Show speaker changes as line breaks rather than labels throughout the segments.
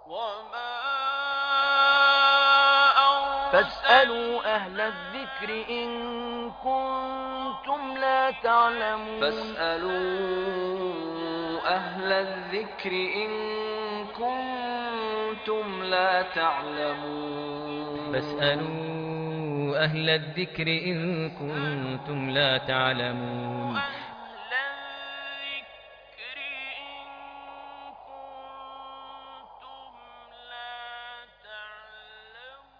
فاسألوا أهل الذكر إن كنتم لا تعلمون
فاسألوا أهل الذكر إن كنتم لا تعلمون
فاسألوا أهل الذكر إن كنتم لا تعلمون
أهل الذكر إن كنتم لا تعلمون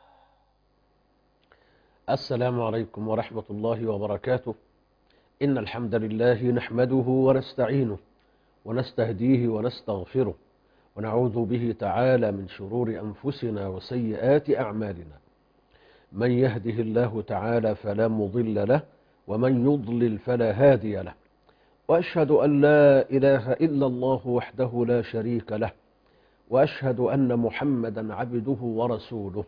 السلام عليكم ورحمة الله وبركاته إن الحمد لله نحمده ونستعينه ونستهديه ونستغفره ونعوذ به تعالى من شرور أنفسنا وسيئات أعمالنا من يهده الله تعالى فلا مضل له ومن يضلل فلا هادي له وأشهد أن لا إله إلا الله وحده لا شريك له وأشهد أن محمدا عبده ورسوله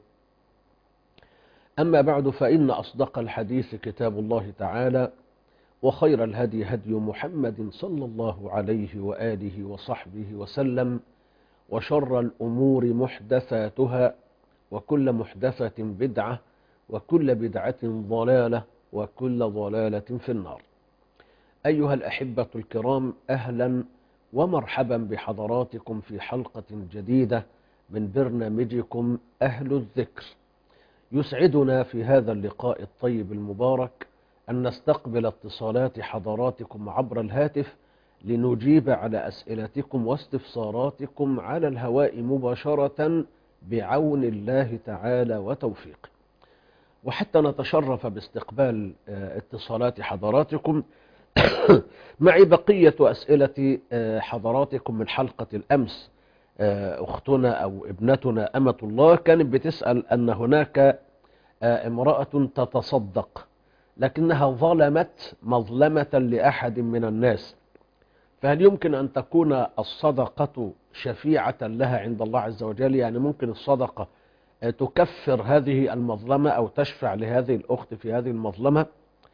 أما بعد فإن أصدق الحديث كتاب الله تعالى وخير الهدي هدي محمد صلى الله عليه وآله وصحبه وسلم وشر الأمور محدثاتها وكل محدثة بدعة وكل بدعة ضلالة وكل ضلالة في النار أيها الأحبة الكرام أهلا ومرحبا بحضراتكم في حلقة جديدة من برنامجكم أهل الذكر يسعدنا في هذا اللقاء الطيب المبارك أن نستقبل اتصالات حضراتكم عبر الهاتف لنجيب على أسئلتكم واستفساراتكم على الهواء مباشرة بعون الله تعالى وتوفيقه وحتى نتشرف باستقبال آه، اتصالات حضراتكم معي بقية أسئلة آه، حضراتكم من حلقة الأمس آه، أختنا أو ابنتنا أمة الله كانت بتسأل أن هناك آه، امرأة تتصدق لكنها ظلمت مظلمة لأحد من الناس فهل يمكن أن تكون الصدقة شفيعة لها عند الله عز وجل يعني ممكن الصدقة آه، تكفر هذه المظلمة أو تشفع لهذه الأخت في هذه المظلمة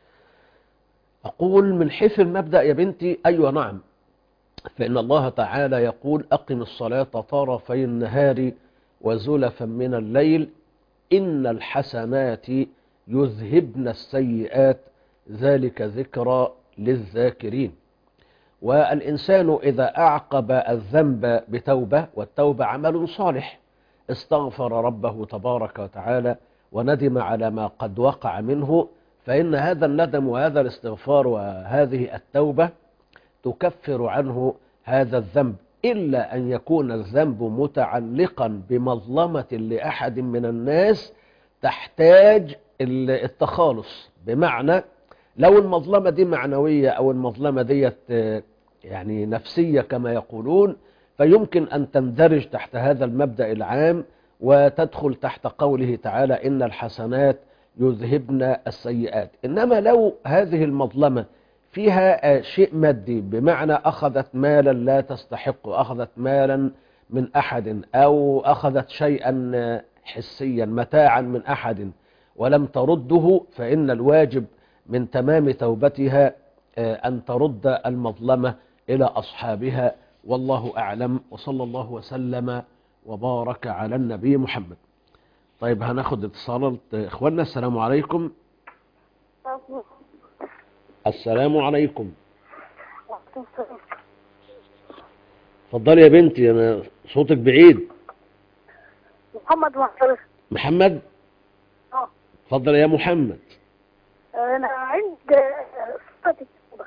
أقول من حيث المبدأ يا بنتي أيوة نعم فإن الله تعالى يقول أقم الصلاة طرفي النهار وزلفا من الليل إن الحسنات يذهبن السيئات ذلك ذكرى للذاكرين والإنسان إذا أعقب الذنب بتوبة والتوبة عمل صالح استغفر ربه تبارك وتعالى وندم على ما قد وقع منه فإن هذا الندم وهذا الاستغفار وهذه التوبة تكفر عنه هذا الذنب إلا أن يكون الذنب متعلقا بمظلمة لأحد من الناس تحتاج التخالص بمعنى لو المظلمة دي معنوية أو المظلمة ديت آه، يعني نفسية كما يقولون فيمكن أن تندرج تحت هذا المبدأ العام وتدخل تحت قوله تعالى إن الحسنات يذهبن السيئات إنما لو هذه المظلمة فيها آه، شيء مادي بمعنى أخذت مالا لا تستحق أخذت مالا من أحد أو أخذت شيئا آه، حسيا متاعا من أحد ولم ترده فإن الواجب من تمام توبتها آه، أن ترد المظلمة إلى أصحابها والله أعلم وصلى الله وسلم وبارك على النبي محمد طيب هناخد اتصالات آه، إخواننا السلام عليكم السلام عليكم اتفضلي يا بنتي أنا صوتك بعيد
محمد محمد
محمد
اه
اتفضل يا محمد
انا عند صفة التوبة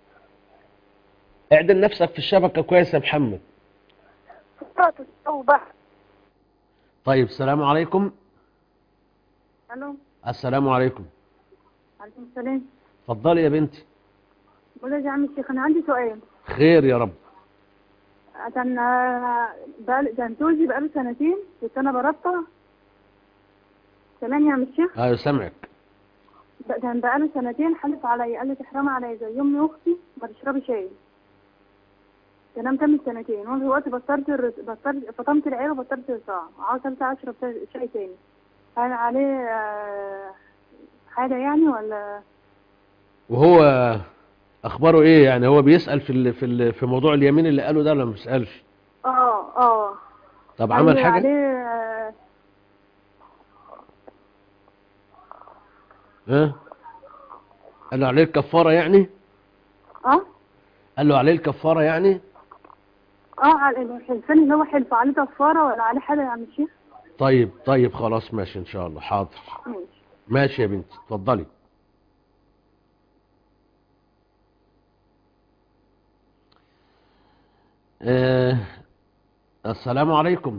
اعدل نفسك في الشبكة كويس يا محمد
صفة التوبة
طيب السلام عليكم
الو
السلام عليكم
عليكم السلام
اتفضلي يا بنتي
بقول لك يا عم الشيخ انا عندي سؤال
خير يا رب
عشان آه، بقى كان جوزي بقاله سنتين كنت انا بربطه سامعني يا عم الشيخ
ايوه سامعك
بقى- كان بقاله سنتين حلف عليا قال لي تحرمي عليا زي امي واختي ما تشربي شاي كان أنا مكمل سنتين وانا دلوقتي بطلت الرز... بطلت فطمت العيله وبطلت الرضاعه عاوز ارجع اشرب شاي- شاي تاني هل عليه آه، حاجه يعني ولا
وهو اخباره ايه يعني هو بيسأل في ال في ال في موضوع اليمين اللي قاله ده ولا ما بيسألش
اه اه
طب عمل
قال
حاجة
عليه آه،
ها قال له عليه الكفارة يعني
اه
قال له عليه الكفارة يعني
اه على الحلفان اللي هو حلف عليه كفاره ولا عليه حاجه يا عم الشيخ
طيب طيب خلاص ماشي ان شاء الله حاضر
ماشي
ماشي يا بنتي اتفضلي آه السلام عليكم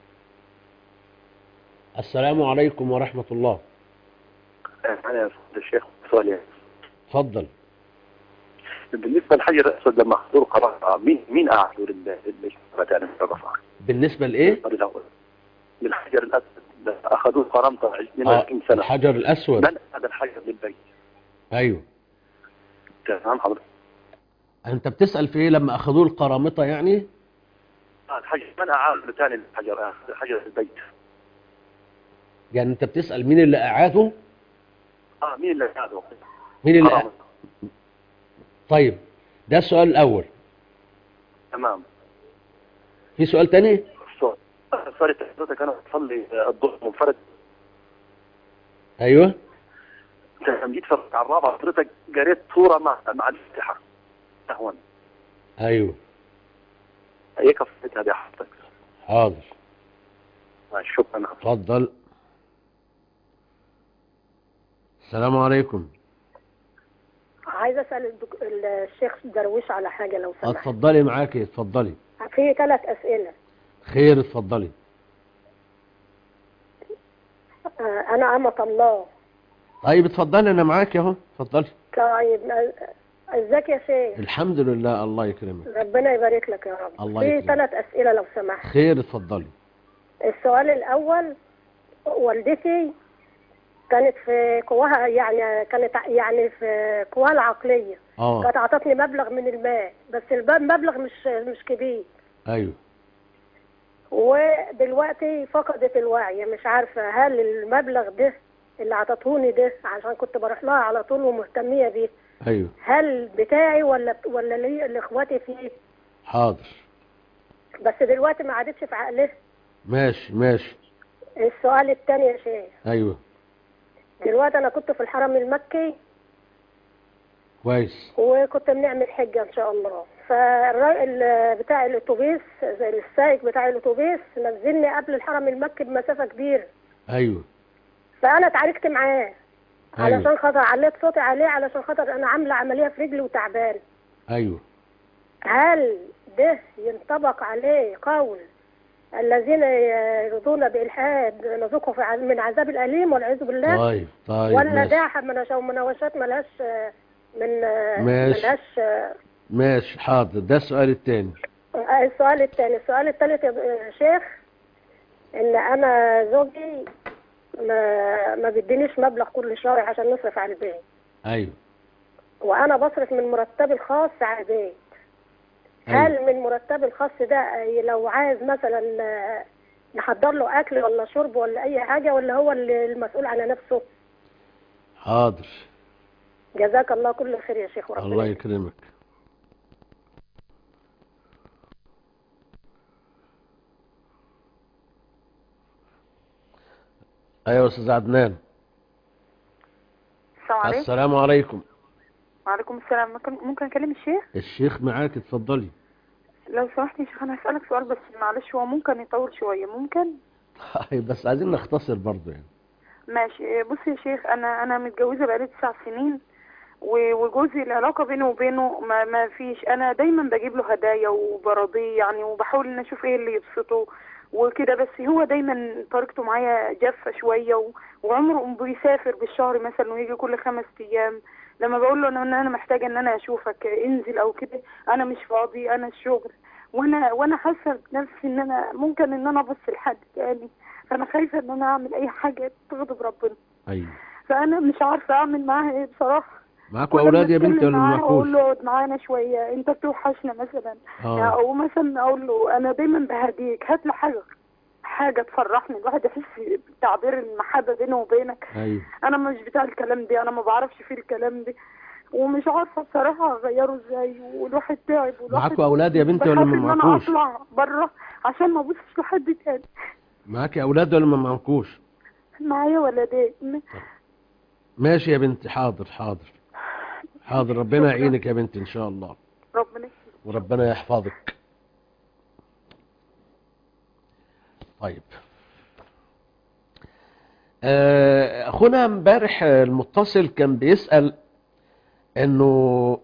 السلام عليكم ورحمة الله
أنا الشيخ صالح
اتفضل
بالنسبة للحجر الأسود لما أخذوا قرار مين مين أعادوا للشهادتين الرفع؟
بالنسبة لإيه
للحجر الأسود لما أخذوه قرامطة 20
آه
20 سنة
الحجر الأسود
من هذا الحجر للبيت؟
أيوه
تمام حضرتك
أنت بتسأل في إيه لما أخذوه القرامطة يعني
آه، الحجر من أعاد ثاني الحجر آه، حجر البيت؟
يعني أنت بتسأل مين اللي أعاده
اه مين اللي أعاده؟
مين اللي أ...
قرامطة.
طيب ده السؤال الأول
تمام
في سؤال تاني
الصوت صارت حضرتك أنا بصلي آه، الظهر منفرد
أيوه
لما جيت في الركعة الرابعة حضرتك قريت سورة مع مع الافتتاح سهوا
أيوه
هي كفرت هذه حضرتك
حاضر
آه، شكرا
اتفضل السلام عليكم
عايزه اسال الدك... الشيخ درويش على حاجه لو سمحت
اتفضلي معاكي اتفضلي
في ثلاث اسئله
خير اتفضلي
آه، انا امه الله
طيب اتفضلي انا معاكي اهو اتفضلي
طيب آه، ازيك يا شيخ
الحمد لله الله يكرمك
ربنا يبارك لك يا رب
الله
في
يكرمك.
ثلاث اسئله لو سمحت
خير اتفضلي
السؤال الاول والدتي كانت في قواها يعني كانت يعني في قواها العقليه
اه
كانت اعطتني مبلغ من المال بس المبلغ مش مش كبير
ايوه
ودلوقتي فقدت الوعي مش عارفة هل المبلغ ده اللي عطتهوني ده عشان كنت بروح لها على طول ومهتمية بيه
ايوه
هل بتاعي ولا ولا لي لاخواتي فيه
حاضر
بس دلوقتي ما عادتش في عقلها
ماشي ماشي
السؤال التاني يا شيخ
ايوه
دلوقتي انا كنت في الحرم المكي
كويس
وكنت بنعمل حجة ان شاء الله فالراجل بتاع الاتوبيس السائق بتاع الاتوبيس نزلني قبل الحرم المكي بمسافة كبيرة
ايوه
فانا اتعاركت معاه
ايوه
علشان خاطر عليت صوتي عليه علشان خاطر انا عامله عمليه في رجلي وتعبان
ايوه
هل ده ينطبق عليه قول الذين يرضون بالحاد نذوقهم في ع- من عذاب الاليم والعياذ بالله
طيب طيب
ولا
ماشي
ده مناش- مناوشات ملهاش آه، من آه،
ماشي.
ملهاش آه،
ماشي حاضر ده السؤال التاني
آه، السؤال الثاني السؤال الثالث يا شيخ ان انا زوجي ما ما بيدينيش مبلغ كل شهر عشان نصرف على البيت
ايوه
وانا بصرف من مرتبي الخاص على البيت
أيوة.
هل من مرتبي الخاص ده آه، لو عايز مثلا آه، نحضر له اكل ولا شرب ولا اي حاجه ولا هو اللي المسؤول على نفسه
حاضر
جزاك الله كل خير يا شيخ وربنا
الله
يكرمك.
يكرمك ايوه يا استاذ عدنان
السلام عليكم
السلام عليكم
وعليكم السلام ممكن ممكن اكلم الشيخ
الشيخ معاك اتفضلي
لو سمحت يا شيخ انا هسألك سؤال بس معلش هو ممكن يطول شوية ممكن
طيب بس عايزين نختصر برضه يعني
ماشي بص يا شيخ انا انا متجوزة بقالي تسع سنين و- وجوزي العلاقة بينه وبينه ما, ما فيش انا دايما بجيب له هدايا وبراضيه يعني وبحاول ان اشوف ايه اللي يبسطه وكده بس هو دايما طريقته معايا جافة شوية و- وعمره بيسافر بالشهر مثلا ويجي كل خمس ايام لما بقول له انا ان انا محتاجة ان انا اشوفك انزل او كده انا مش فاضي انا الشغل وانا وانا حاسة بنفسي ان انا ممكن ان انا ابص لحد تاني فانا خايفة ان انا اعمل اي حاجة تغضب ربنا
ايوه
فانا مش عارفه اعمل معاها ايه بصراحه
معاكوا اولاد يا بنتي ولا
معاها اقول
معكوش
له اقعد معانا شويه انت بتوحشنا مثلا
اه
او مثلا اقول له انا دايما بهديك هات له حاجه حاجه تفرحني الواحد يحس بتعبير المحبه بينه وبينك
ايوه
انا مش بتاع الكلام دي انا ما بعرفش فيه الكلام دي ومش عارفه بصراحه اغيره ازاي والواحد تعب والواحد
معاكوا أولاد يا بنتي ولا
بخاف
ما
ان انا
معاكوش؟
اطلع بره عشان ما ابصش لحد تاني
معاكي أولاد ولا ما معاكوش
معايا ولدين
ماشي يا بنتي حاضر حاضر حاضر ربنا
شكرا.
يعينك يا بنتي إن شاء الله
ربنا يخليك.
وربنا يحفظك طيب آه، اخونا امبارح المتصل كان بيسأل انه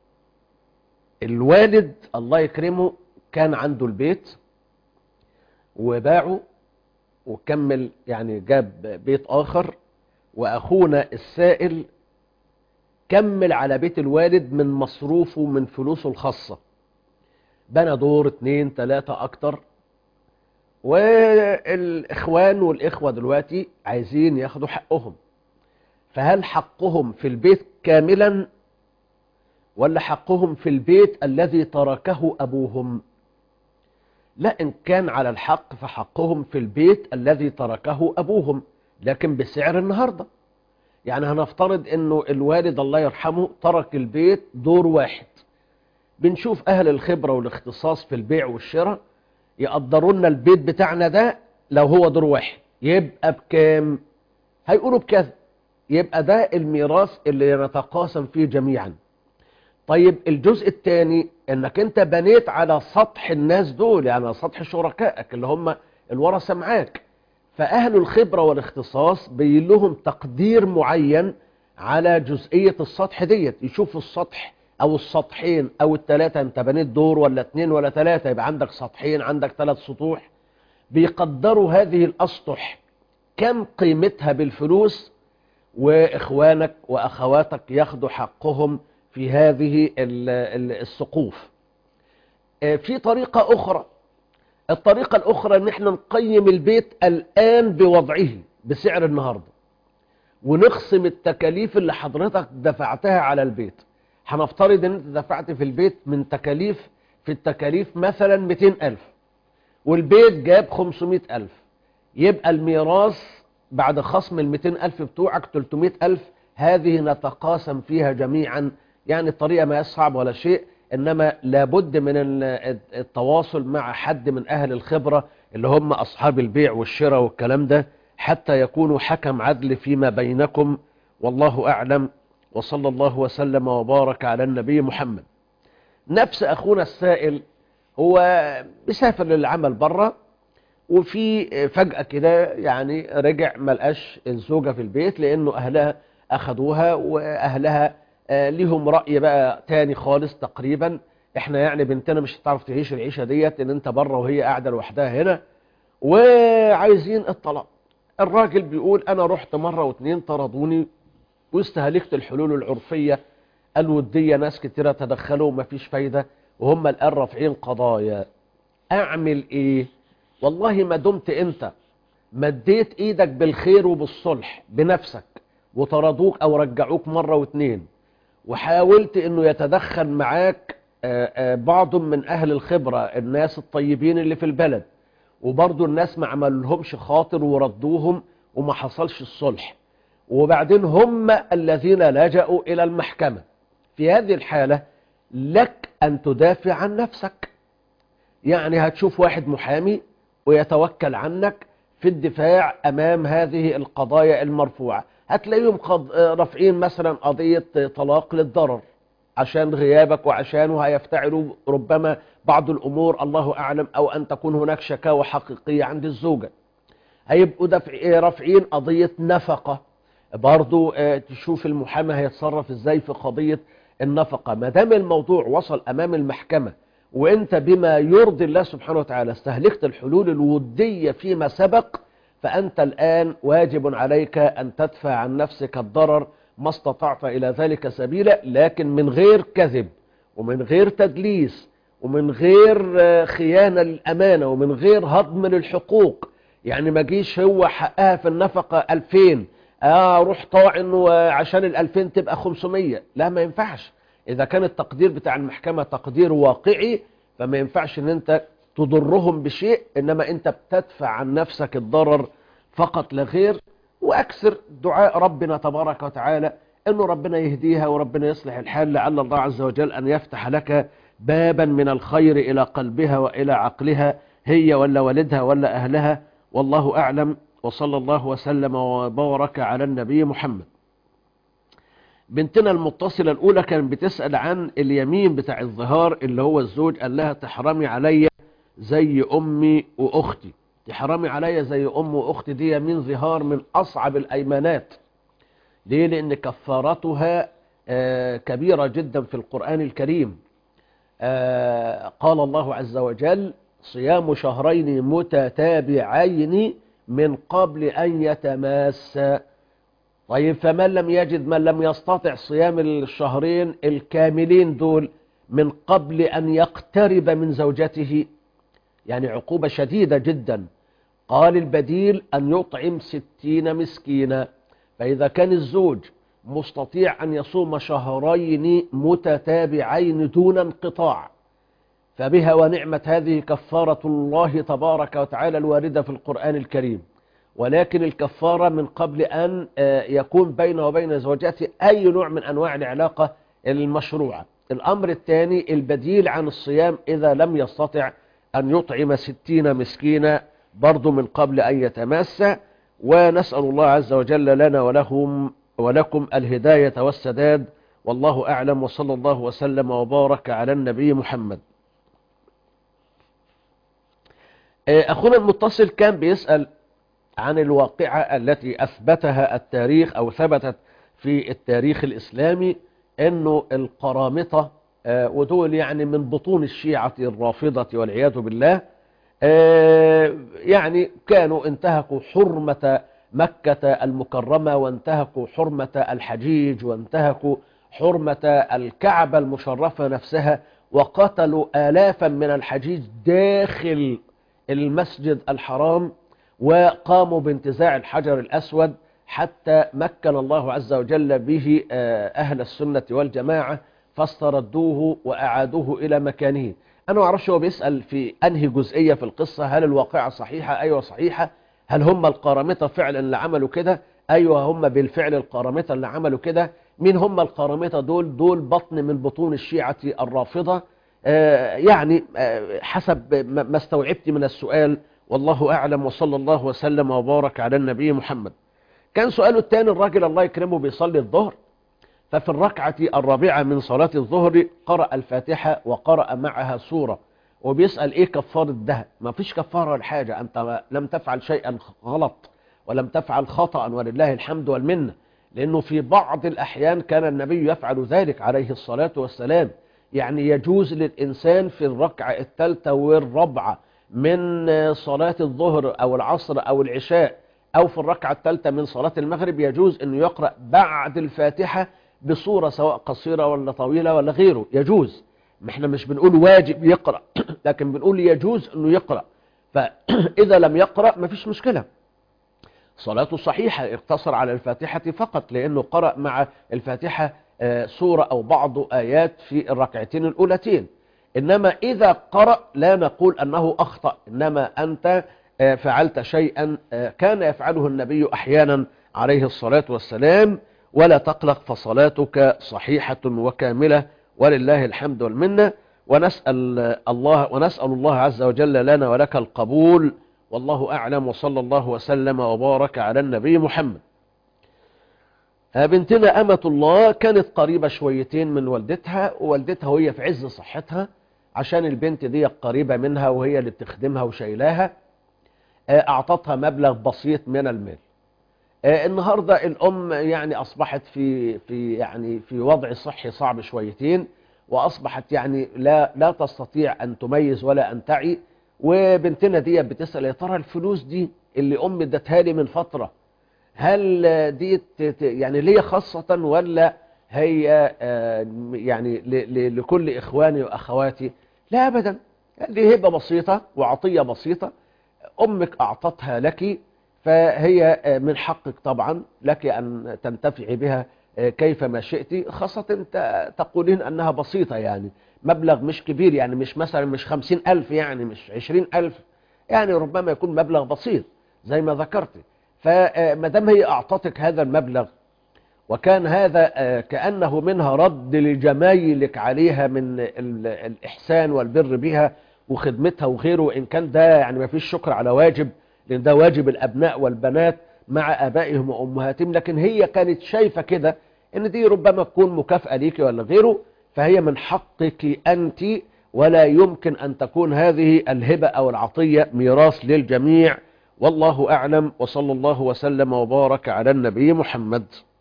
الوالد الله يكرمه كان عنده البيت وباعه وكمل يعني جاب بيت اخر واخونا السائل كمل على بيت الوالد من مصروفه من فلوسه الخاصة بنى دور اتنين تلاتة اكتر والاخوان والاخوة دلوقتي عايزين ياخدوا حقهم فهل حقهم في البيت كاملا ولا حقهم في البيت الذي تركه ابوهم لا ان كان على الحق فحقهم في البيت الذي تركه ابوهم لكن بسعر النهارده يعني هنفترض انه الوالد الله يرحمه ترك البيت دور واحد بنشوف اهل الخبرة والاختصاص في البيع والشراء يقدروا لنا البيت بتاعنا ده لو هو دور واحد يبقى بكام هيقولوا بكذا يبقى ده الميراث اللي نتقاسم فيه جميعا طيب الجزء الثاني انك انت بنيت على سطح الناس دول يعني على سطح شركائك اللي هم الورثه معاك فأهل الخبرة والاختصاص بين لهم تقدير معين على جزئية السطح ديت يشوفوا السطح أو السطحين أو التلاتة أنت بنيت دور ولا اتنين ولا تلاتة يبقى عندك سطحين عندك ثلاث سطوح بيقدروا هذه الأسطح كم قيمتها بالفلوس وإخوانك وأخواتك ياخدوا حقهم في هذه ال- ال- السقوف آه، في طريقة أخرى الطريقة الأخرى إن احنا نقيم البيت الآن بوضعه بسعر النهاردة ونقسم التكاليف اللي حضرتك دفعتها على البيت هنفترض إن أنت دفعت في البيت من تكاليف في التكاليف مثلا 200 ألف والبيت جاب 500 ألف يبقى الميراث بعد خصم ال 200 ألف بتوعك 300 ألف هذه نتقاسم فيها جميعا يعني الطريقة ما هي صعب ولا شيء إنما لابد من ال- التواصل مع حد من أهل الخبرة اللي هم أصحاب البيع والشراء والكلام ده حتى يكونوا حكم عدل فيما بينكم والله أعلم وصلى الله وسلم وبارك على النبي محمد نفس أخونا السائل هو بيسافر للعمل بره وفي فجأة كده يعني رجع ملقاش الزوجة في البيت لأنه أهلها أخدوها وأهلها آه، ليهم رأي بقى تاني خالص تقريبا احنا يعني بنتنا مش هتعرف تعيش العيشة ديت ان انت بره وهي قاعدة لوحدها هنا وعايزين الطلاق الراجل بيقول انا رحت مرة واتنين طردوني واستهلكت الحلول العرفية الودية ناس كتيرة تدخلوا ومفيش فايدة وهم الآن رافعين قضايا اعمل ايه والله ما دمت انت مديت ايدك بالخير وبالصلح بنفسك وطردوك او رجعوك مرة واتنين وحاولت انه يتدخل معاك آه، آه، بعض من اهل الخبرة الناس الطيبين اللي في البلد وبرضو الناس ما عملهمش خاطر وردوهم وما حصلش الصلح وبعدين هم الذين لجأوا الى المحكمة في هذه الحالة لك ان تدافع عن نفسك يعني هتشوف واحد محامي ويتوكل عنك في الدفاع امام هذه القضايا المرفوعة هتلاقيهم قض... رافعين مثلا قضية طلاق للضرر عشان غيابك وعشانه هيفتعلوا ربما بعض الامور الله اعلم او ان تكون هناك شكاوى حقيقية عند الزوجة هيبقوا دفع... رافعين قضية نفقة برضو آه، تشوف المحامي هيتصرف ازاي في قضية النفقة ما دام الموضوع وصل امام المحكمة وانت بما يرضي الله سبحانه وتعالى استهلكت الحلول الودية فيما سبق فأنت الآن واجب عليك أن تدفع عن نفسك الضرر ما استطعت إلى ذلك سبيلا لكن من غير كذب ومن غير تدليس ومن غير آه، خيانة للأمانة ومن غير هضم للحقوق يعني ما جيش هو حقها في النفقة 2000 اه روح طاعن وعشان ال 2000 تبقى 500 لا ما ينفعش إذا كان التقدير بتاع المحكمة تقدير واقعي فما ينفعش ان انت تضرهم بشيء انما انت بتدفع عن نفسك الضرر فقط لا غير واكثر دعاء ربنا تبارك وتعالى انه ربنا يهديها وربنا يصلح الحال لعل الله عز وجل ان يفتح لك بابا من الخير الى قلبها والى عقلها هي ولا والدها ولا اهلها والله اعلم وصلى الله وسلم وبارك على النبي محمد بنتنا المتصلة الأولى كانت بتسأل عن اليمين بتاع الظهار اللي هو الزوج قال لها تحرمي عليا زي أمي وأختي تحرمي عليا زي أم وأختي دي يمين ظهار من أصعب الأيمانات ليه لأن كفارتها آه، كبيرة جدا في القرآن الكريم آه، قال الله عز وجل صيام شهرين متتابعين من قبل أن يتماسا طيب فمن لم يجد من لم يستطع صيام الشهرين الكاملين دول من قبل أن يقترب من زوجته يعني عقوبة شديدة جدا قال البديل أن يطعم ستين مسكينا فإذا كان الزوج مستطيع أن يصوم شهرين متتابعين دون انقطاع فبها ونعمة هذه كفارة الله تبارك وتعالى الواردة في القرآن الكريم ولكن الكفارة من قبل أن آه، يكون بينه وبين زوجته أي نوع من أنواع العلاقة المشروعة الأمر الثاني البديل عن الصيام إذا لم يستطع أن يطعم ستين مسكينا برضو من قبل أن يتماسى ونسأل الله عز وجل لنا ولهم ولكم الهداية والسداد والله أعلم وصلى الله وسلم وبارك على النبي محمد آه، أخونا المتصل كان بيسأل عن الواقعة التي أثبتها التاريخ أو ثبتت في التاريخ الإسلامي أنه القرامطة آه، ودول يعني من بطون الشيعة الرافضة والعياذ بالله آه، يعني كانوا انتهكوا حرمة مكة المكرمة وانتهكوا حرمة الحجيج وانتهكوا حرمة الكعبة المشرفة نفسها وقتلوا آلافا من الحجيج داخل المسجد الحرام وقاموا بانتزاع الحجر الأسود حتى مكن الله عز وجل به آه، أهل السنة والجماعة فاستردوه وأعادوه إلى مكانه أنا ما أعرفش هو بيسأل في أنهي جزئية في القصة هل الواقعة صحيحة أيوة صحيحة هل هم القرامطة فعلا اللي عملوا كده أيوة هم بالفعل القرامطة اللي عملوا كده مين هم القرامطة دول دول بطن من بطون الشيعة الرافضة آه، يعني آه، حسب ما ما استوعبت من السؤال والله أعلم وصلى الله وسلم وبارك على النبي محمد كان سؤاله الثاني الراجل الله يكرمه بيصلي الظهر ففي الركعة الرابعة من صلاة الظهر قرأ الفاتحة وقرأ معها سورة وبيسأل ايه كفارة ده ما فيش كفارة ولا حاجة انت لم تفعل شيئا غلط ولم تفعل خطأ ولله الحمد والمنة لانه في بعض الاحيان كان النبي يفعل ذلك عليه الصلاة والسلام يعني يجوز للإنسان في الركعة الثالثة والرابعة من صلاة الظهر أو العصر أو العشاء أو في الركعة الثالثة من صلاة المغرب يجوز أنه يقرأ بعد الفاتحة بصورة سواء قصيرة ولا طويلة ولا غيره يجوز ما احنا مش بنقول واجب يقرأ لكن بنقول يجوز أنه يقرأ فإذا لم يقرأ ما فيش مشكلة صلاته صحيحة اقتصر على الفاتحة فقط لأنه قرأ مع الفاتحة آه، سورة أو بعض آيات في الركعتين الأولتين إنما إذا قرأ لا نقول أنه أخطأ إنما أنت آه، فعلت شيئا آه، كان يفعله النبي أحيانا عليه الصلاة والسلام ولا تقلق فصلاتك صحيحة وكاملة ولله الحمد والمنة ونسأل الله ونسأل الله عز وجل لنا ولك القبول والله أعلم وصلى الله وسلم وبارك على النبي محمد آه، بنتنا أمة الله كانت قريبة شويتين من والدتها ووالدتها وهي في عز صحتها عشان البنت دي قريبة منها وهي اللي بتخدمها وشايلاها آه، أعطتها مبلغ بسيط من المال آه، النهاردة الأم يعني أصبحت في في يعني في وضع صحي صعب شويتين وأصبحت يعني لا لا تستطيع أن تميز ولا أن تعي وبنتنا دي بتسأل يا ترى الفلوس دي اللي أمي ادتها لي من فترة هل دي ت- ت- يعني ليا خاصة ولا هي آه، يعني ل- ل- لكل إخواني وأخواتي لا أبدا دي هبة بسيطة وعطية بسيطة أمك أعطتها لك فهي آه، من حقك طبعا لك أن تنتفعي بها آه، كيفما شئت خاصة انت تقولين أنها بسيطة يعني مبلغ مش كبير يعني مش مثلا مش خمسين ألف يعني مش عشرين ألف يعني ربما يكون مبلغ بسيط زي ما ذكرت فما دام هي أعطتك هذا المبلغ وكان هذا آه، كأنه منها رد لجمايلك عليها من ال- الإحسان والبر بها وخدمتها وغيره وإن كان ده يعني ما فيش شكر على واجب لأن ده واجب الأبناء والبنات مع آبائهم وأمهاتهم لكن هي كانت شايفة كده إن دي ربما تكون مكافأة ليك ولا غيره فهي من حقك أنت ولا يمكن أن تكون هذه الهبة أو العطية ميراث للجميع والله أعلم وصلى الله وسلم وبارك على النبي محمد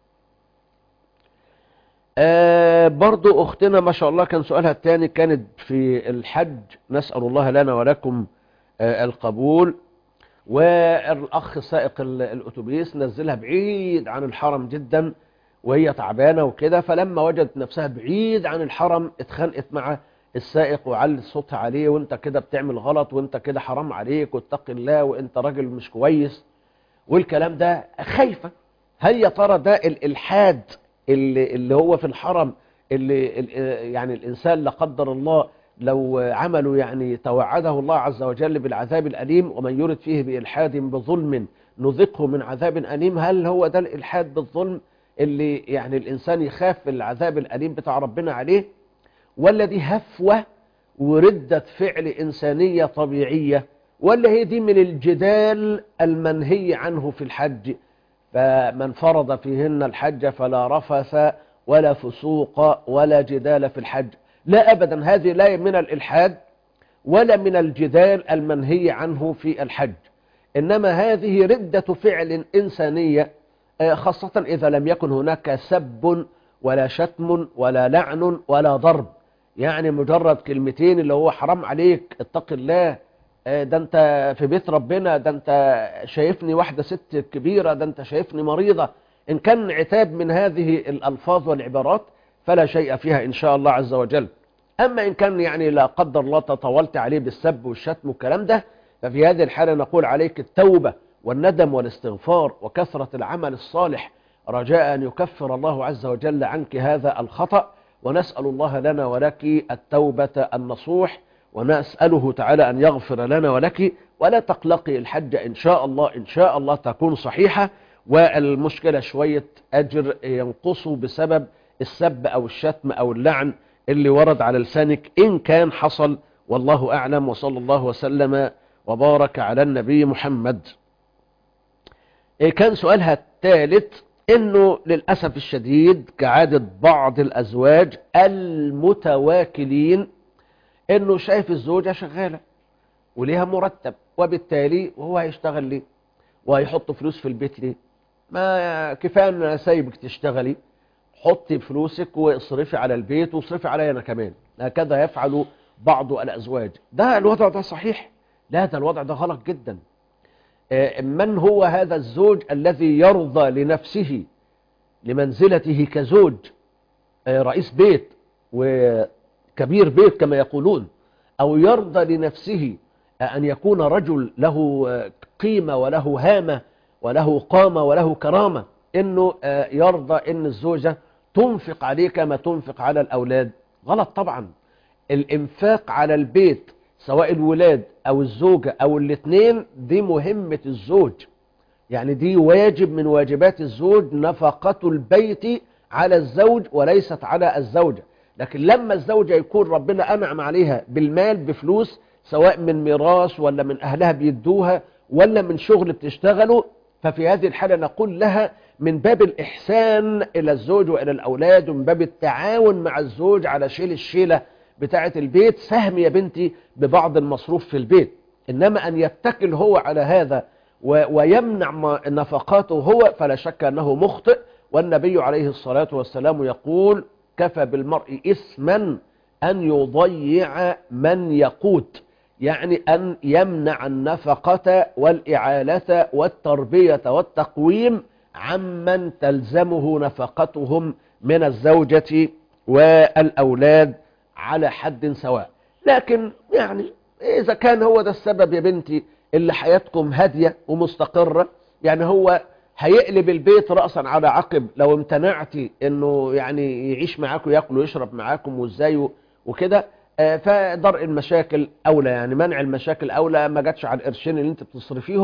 آه برضو أختنا ما شاء الله كان سؤالها الثاني كانت في الحج نسأل الله لنا ولكم آه القبول والأخ سائق ال- الأتوبيس نزلها بعيد عن الحرم جدا وهي تعبانة وكده فلما وجدت نفسها بعيد عن الحرم اتخانقت مع السائق وعلت صوتها عليه وانت كده بتعمل غلط وانت كده حرام عليك واتق الله وانت راجل مش كويس والكلام ده خايفة هل يا ترى ده الإلحاد اللي, اللي هو في الحرم اللي ال- يعني الإنسان لا قدر الله لو عملوا يعني توعده الله عز وجل بالعذاب الأليم ومن يرد فيه بإلحاد بظلم نذقه من عذاب أليم هل هو ده الإلحاد بالظلم اللي يعني الإنسان يخاف العذاب الأليم بتاع ربنا عليه ولا دي هفوة وردة فعل إنسانية طبيعية ولا هي دي من الجدال المنهي عنه في الحج فمن فرض فيهن الحج فلا رفث ولا فسوق ولا جدال في الحج لا أبدا هذه لا من الإلحاد ولا من الجدال المنهي عنه في الحج إنما هذه ردة فعل إنسانية آه، خاصة إذا لم يكن هناك سب ولا شتم ولا لعن ولا ضرب يعني مجرد كلمتين اللي هو حرام عليك اتق الله آه، ده انت في بيت ربنا ده انت شايفني واحدة ست كبيرة ده انت شايفني مريضة ان كان عتاب من هذه الالفاظ والعبارات فلا شيء فيها ان شاء الله عز وجل اما ان كان يعني لا قدر الله تطاولت عليه بالسب والشتم والكلام ده ففي هذه الحالة نقول عليك التوبة والندم والاستغفار وكثرة العمل الصالح رجاء أن يكفر الله عز وجل عنك هذا الخطأ ونسأل الله لنا ولك التوبة النصوح ونسأله تعالى أن يغفر لنا ولك ولا تقلقي الحج إن شاء الله إن شاء الله تكون صحيحة والمشكلة شوية أجر ينقص بسبب السب أو الشتم أو اللعن اللي ورد على لسانك إن كان حصل والله أعلم وصلى الله وسلم وبارك على النبي محمد إيه كان سؤالها الثالث انه للأسف الشديد كعادة بعض الأزواج المتواكلين انه شايف الزوجة شغالة وليها مرتب وبالتالي وهو هيشتغل ليه وهيحط فلوس في البيت ليه ما كفاية ان انا سايبك تشتغلي حطي فلوسك واصرفي على البيت واصرفي علي انا كمان هكذا يفعل بعض الازواج ده الوضع ده صحيح لا ده الوضع ده غلط جدا آه، من هو هذا الزوج الذي يرضى لنفسه لمنزلته كزوج آه، رئيس بيت وكبير بيت كما يقولون أو يرضى لنفسه آه، أن يكون رجل له آه، قيمة وله هامة وله قامة وله كرامة إنه آه، يرضى إن الزوجة تنفق عليه كما تنفق على الأولاد غلط طبعا الإنفاق على البيت سواء الولاد أو الزوجة أو الاثنين دي مهمة الزوج يعني دي واجب من واجبات الزوج نفقة البيت على الزوج وليست على الزوجة لكن لما الزوجة يكون ربنا أنعم عليها بالمال بفلوس سواء من ميراث ولا من أهلها بيدوها ولا من شغل بتشتغله ففي هذه الحالة نقول لها من باب الإحسان إلى الزوج وإلى الأولاد ومن باب التعاون مع الزوج على شيل الشيلة بتاعة البيت سهم يا بنتي ببعض المصروف في البيت إنما أن يتكل هو على هذا و- ويمنع ما- نفقاته هو فلا شك أنه مخطئ والنبي عليه الصلاة والسلام يقول كفى بالمرء إثما أن يضيع من يقوت يعني أن يمنع النفقة والإعالة والتربية والتقويم عمن تلزمه نفقتهم من الزوجة والأولاد على حد سواء لكن يعني إذا كان هو ده السبب يا بنتي اللي حياتكم هادية ومستقرة يعني هو هيقلب البيت رأسا على عقب لو امتنعتي انه يعني يعيش معاكم ياكل ويشرب معاكم وازاي وكده آه، فدرء المشاكل اولى يعني منع المشاكل اولى ما جاتش على القرشين اللي انت بتصرفيهم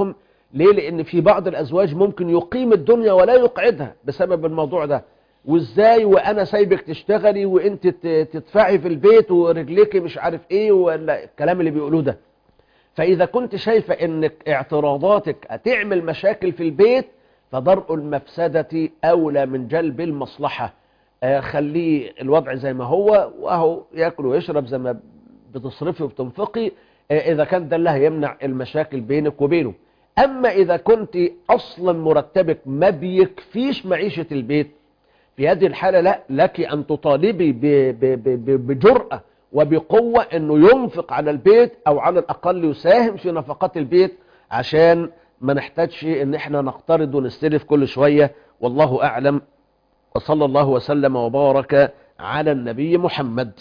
ليه لان في بعض الازواج ممكن يقيم الدنيا ولا يقعدها بسبب الموضوع ده وازاي وانا سايبك تشتغلي وانت ت- تدفعي في البيت ورجليكي مش عارف ايه ولا الكلام اللي بيقولوه ده فاذا كنت شايفة انك اعتراضاتك هتعمل مشاكل في البيت فضرء المفسدة اولى من جلب المصلحة آه، خليه الوضع زي ما هو وهو ياكل ويشرب زي ما بتصرفي وبتنفقي آه، اذا كان ده اللي هيمنع المشاكل بينك وبينه اما اذا كنت اصلا مرتبك ما بيكفيش معيشة البيت في هذه الحالة لا لك ان تطالبي ب- ب- ب- ب- بجرأة وبقوة انه ينفق على البيت او على الاقل يساهم في نفقات البيت عشان ما نحتاجش ان احنا نقترض ونستلف كل شوية والله اعلم وصلى الله وسلم وبارك على النبي محمد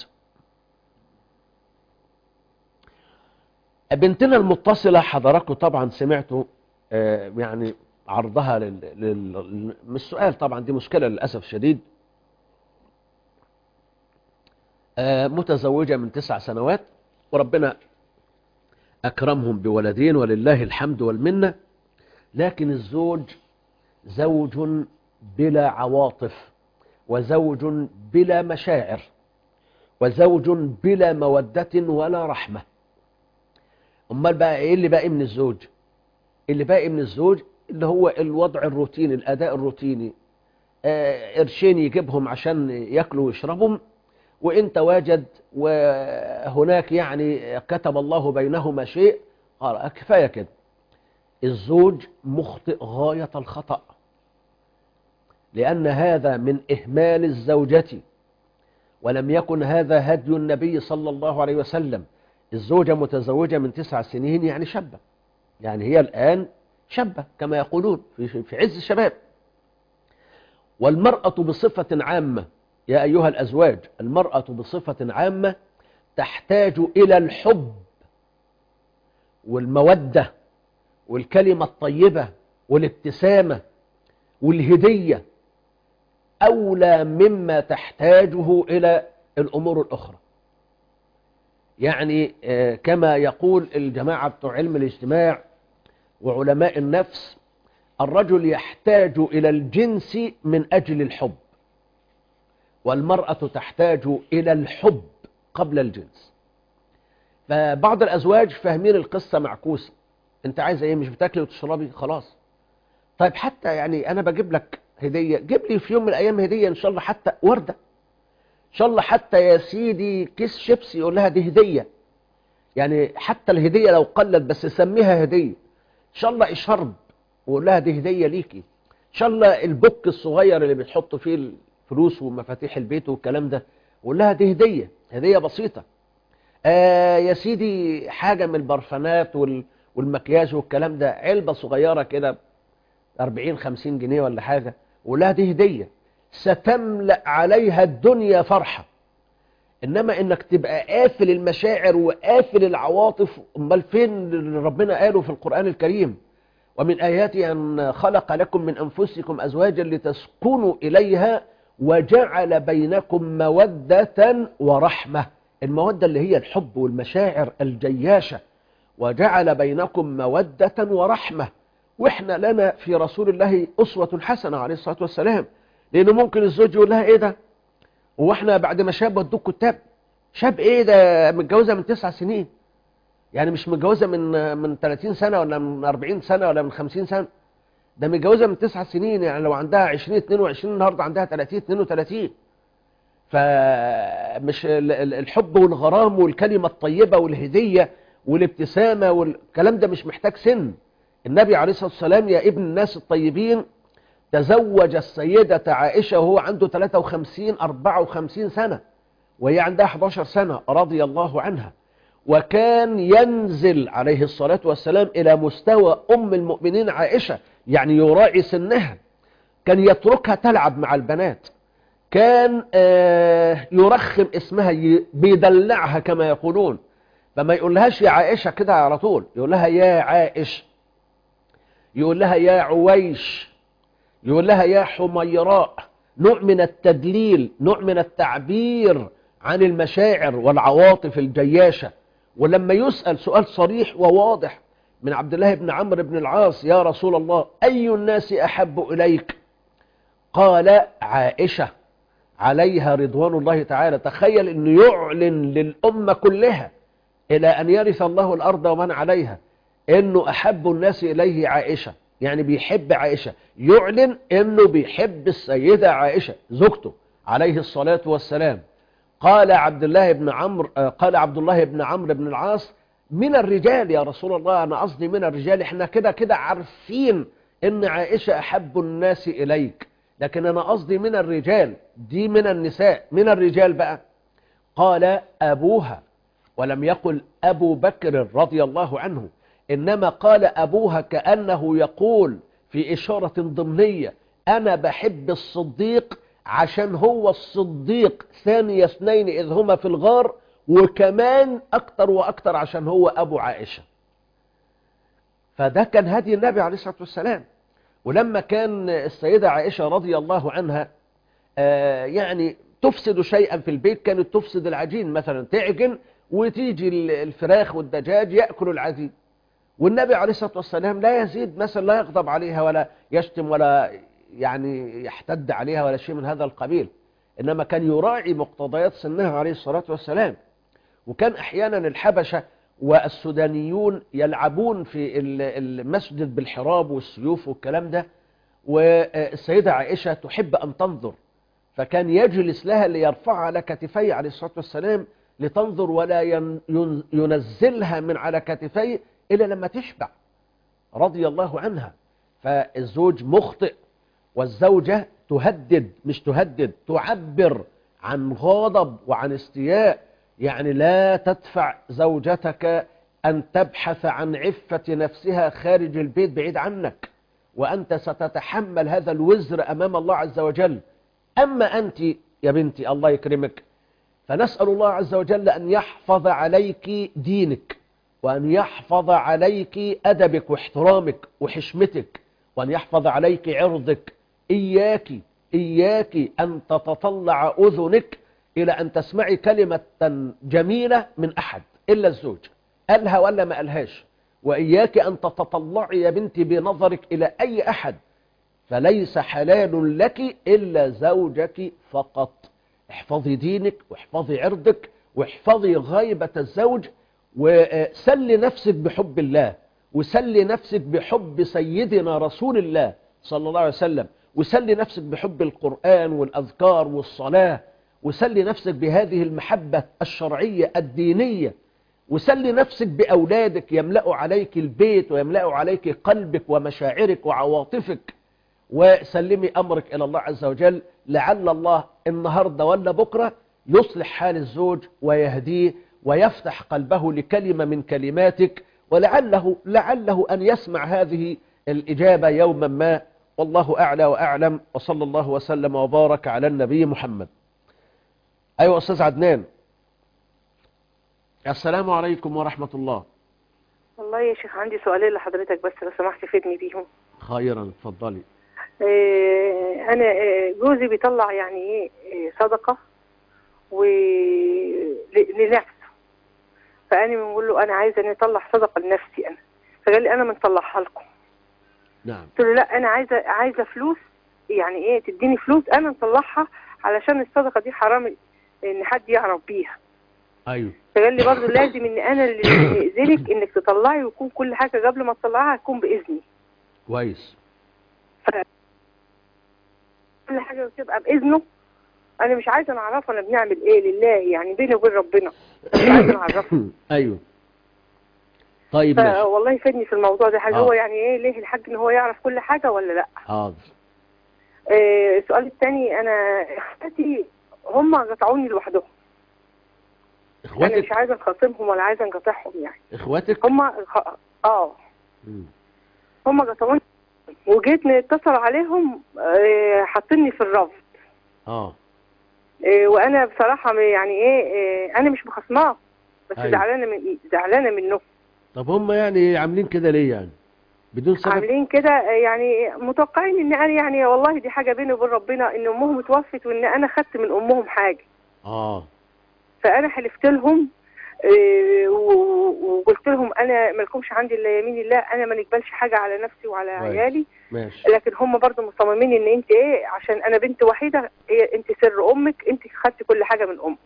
بنتنا المتصلة حضراتكم طبعا سمعتوا آه، يعني عرضها لل... لل... مش سؤال طبعا دي مشكلة للأسف شديد آه، متزوجة من تسع سنوات وربنا أكرمهم بولدين ولله الحمد والمنة لكن الزوج زوج بلا عواطف وزوج بلا مشاعر وزوج بلا مودة ولا رحمة امال بقى ايه اللي باقي من الزوج اللي باقي من الزوج اللي هو الوضع الروتيني الاداء الروتيني آه، قرشين يجيبهم عشان ياكلوا ويشربوا وانت واجد وهناك يعني كتب الله بينهما شيء قال كفايه كده الزوج مخطئ غايه الخطأ لأن هذا من إهمال الزوجة ولم يكن هذا هدي النبي صلى الله عليه وسلم الزوجة متزوجة من تسع سنين يعني شابة يعني هي الآن شابة كما يقولون في في عز الشباب والمرأة بصفة عامة يا أيها الأزواج المرأة بصفة عامة تحتاج إلى الحب والمودة والكلمة الطيبة والابتسامة والهدية أولى مما تحتاجه إلى الأمور الأخرى يعني آه، كما يقول الجماعة بتوع علم الاجتماع وعلماء النفس الرجل يحتاج إلى الجنس من أجل الحب والمرأة تحتاج إلى الحب قبل الجنس فبعض الأزواج فاهمين القصة معكوسة أنت عايزة إيه مش بتاكلي وتشربي خلاص طيب حتى يعني أنا بجيب لك هدية جيب لي في يوم من الأيام هدية إن شاء الله حتى وردة إن شاء الله حتى يا سيدي كيس شيبسي يقول لها دي هدية يعني حتى الهدية لو قلت بس سميها هدية إن شاء الله إشرب وقول لها دي هدية ليكي إن شاء الله البوك الصغير اللي بتحط فيه الفلوس ومفاتيح البيت والكلام ده قول لها دي هدية هدية بسيطة آه يا سيدي حاجة من البرفانات وال والمكياج والكلام ده علبة صغيرة كده 40 50 جنيه ولا حاجة وقول لها دي هدية ستملأ عليها الدنيا فرحة إنما إنك تبقى قافل المشاعر وقافل العواطف أمال فين اللي ربنا قاله في القرآن الكريم ومن آياته أن خلق لكم من أنفسكم أزواجا لتسكنوا إليها وجعل بينكم مودة ورحمة المودة اللي هي الحب والمشاعر الجياشة وجعل بينكم مودة ورحمة وإحنا لنا في رسول الله أسوة حسنة عليه الصلاة والسلام لأنه ممكن الزوج يقول لها إيه ده هو إحنا بعد ما شاب ودوك كتاب شاب إيه ده متجوزة من تسع سنين يعني مش متجوزة من من 30 سنة ولا من 40 سنة ولا من 50 سنة ده متجوزة من تسع سنين يعني لو عندها 20 22 النهاردة عندها 30 32 فمش ال- ال- الحب والغرام والكلمة الطيبة والهدية والابتسامة والكلام ده مش محتاج سن النبي عليه الصلاة والسلام يا ابن الناس الطيبين تزوج السيدة عائشة وهو عنده 53 54 سنة وهي عندها 11 سنة رضي الله عنها وكان ينزل عليه الصلاة والسلام إلى مستوى أم المؤمنين عائشة يعني يراعي سنها كان يتركها تلعب مع البنات كان آه، يرخم اسمها ي- بيدلعها كما يقولون فما يقولهاش يا عائشة كده على طول يقول لها يا عائش يقول لها يا عويش يقول لها يا حميراء نوع من التدليل نوع من التعبير عن المشاعر والعواطف الجياشة ولما يسأل سؤال صريح وواضح من عبد الله بن عمرو بن العاص يا رسول الله أي الناس أحب إليك قال عائشة عليها رضوان الله تعالى تخيل أنه يعلن للأمة كلها إلى أن يرث الله الأرض ومن عليها أنه أحب الناس إليه عائشة يعني بيحب عائشة يعلن أنه بيحب السيدة عائشة زوجته عليه الصلاة والسلام قال عبد الله بن عمرو آه، قال عبد الله بن عمرو بن العاص من الرجال يا رسول الله أنا قصدي من الرجال احنا كده كده عارفين ان عائشة أحب الناس إليك لكن أنا قصدي من الرجال دي من النساء من الرجال بقى قال أبوها ولم يقل أبو بكر رضي الله عنه إنما قال أبوها كأنه يقول في إشارة ضمنية أنا بحب الصديق عشان هو الصديق ثاني اثنين إذ هما في الغار وكمان أكتر وأكتر عشان هو أبو عائشة فده كان هدي النبي عليه الصلاة والسلام ولما كان السيدة عائشة رضي الله عنها آه، يعني تفسد شيئا في البيت كانت تفسد العجين مثلا تعجن وتيجي ال- الفراخ والدجاج يأكل العجين والنبي عليه الصلاة والسلام لا يزيد مثلا لا يغضب عليها ولا يشتم ولا يعني يحتد عليها ولا شيء من هذا القبيل إنما كان يراعي مقتضيات سنها عليه الصلاة والسلام وكان أحيانا الحبشة والسودانيون يلعبون في ال- المسجد بالحراب والسيوف والكلام ده والسيدة عائشة تحب أن تنظر فكان يجلس لها ليرفعها على كتفيه عليه الصلاة والسلام لتنظر ولا ين- ين- ينزلها من على كتفيه إلا لما تشبع رضي الله عنها فالزوج مخطئ والزوجة تهدد مش تهدد تعبر عن غضب وعن استياء يعني لا تدفع زوجتك أن تبحث عن عفة نفسها خارج البيت بعيد عنك وأنت ستتحمل هذا الوزر أمام الله عز وجل أما أنت يا بنتي الله يكرمك فنسأل الله عز وجل أن يحفظ عليك دينك وأن يحفظ عليك أدبك واحترامك وحشمتك وأن يحفظ عليك عرضك إياك إياك أن تتطلع أذنك إلى أن تسمعي كلمة جميلة من أحد إلا الزوج قالها ولا ما قالهاش وإياك أن تتطلعي يا بنتي بنظرك إلى أي أحد فليس حلال لك إلا زوجك فقط احفظي دينك واحفظي عرضك واحفظي غيبة الزوج وسلي نفسك بحب الله وسلي نفسك بحب سيدنا رسول الله صلى الله عليه وسلم وسلي نفسك بحب القرآن والأذكار والصلاة وسلي نفسك بهذه المحبة الشرعية الدينية وسلي نفسك بأولادك يملأوا عليك البيت ويملأوا عليك قلبك ومشاعرك وعواطفك وسلمي أمرك إلى الله عز وجل لعل الله النهاردة ولا بكرة يصلح حال الزوج ويهديه ويفتح قلبه لكلمة من كلماتك ولعله لعله أن يسمع هذه الإجابة يوما ما والله أعلى وأعلم وصلى الله وسلم وبارك على النبي محمد أيوة أستاذ عدنان السلام عليكم ورحمة الله
والله يا شيخ عندي سؤالين لحضرتك بس لو سمحت فيدني بيهم
خيرا اتفضلي
إيه انا إيه جوزي بيطلع يعني ايه إيه صدقه و ل- لنفسه فانا بنقول له انا عايزه اني اطلع صدقه لنفسي انا فقال لي انا مطلعها لكم
نعم
قلت له لا انا عايزه عايزه فلوس يعني ايه تديني فلوس انا نطلعها علشان الصدقه دي حرام ان حد يعرف بيها
أيوه
فقال لي برضه لازم ان انا اللي نأذنك انك تطلعي ويكون كل حاجه قبل ما تطلعها تكون باذني
كويس
كل حاجه تبقى باذنه انا مش عايزه نعرفه انا بنعمل ايه لله يعني بيني وبين ربنا مش عايزه نعرفه
أيوه طيب ماشي
فوالله يفيدني في الموضوع ده حاجه
آه.
هو يعني ايه ليه الحاج ان هو يعرف كل حاجه ولا لا
حاضر
آه، السؤال الثاني انا اخواتي هم قطعوني لوحدهم انا مش
إخواتك
عايزه نخاصمهم ولا عايزه نقاطعهم يعني
إخواتك
هم خ... اه
مم.
هم قطعوني وجيت نتصل عليهم آه، حاطيني في الرفض
آه
آه، وانا بصراحه م- يعني ايه آه، انا مش مخصماه بس
أيوة.
زعلانه من زعلانه منه
طب هم يعني عاملين كده ليه يعني بدون سبب
عاملين كده آه، يعني متوقعين ان انا يعني والله دي حاجه بيني وبين ربنا ان امهم اتوفت وان انا خدت من امهم حاجه
آه
فانا حلفت لهم إيه، و- و- وقلت لهم انا مالكمش عندي الا يمين الله انا ما نقبلش حاجه على نفسي وعلى
كويس.
عيالي
ماشي
لكن هم برضو مصممين ان انت ايه عشان انا بنت وحيده إيه انت سر امك انت خدتي كل حاجه من امك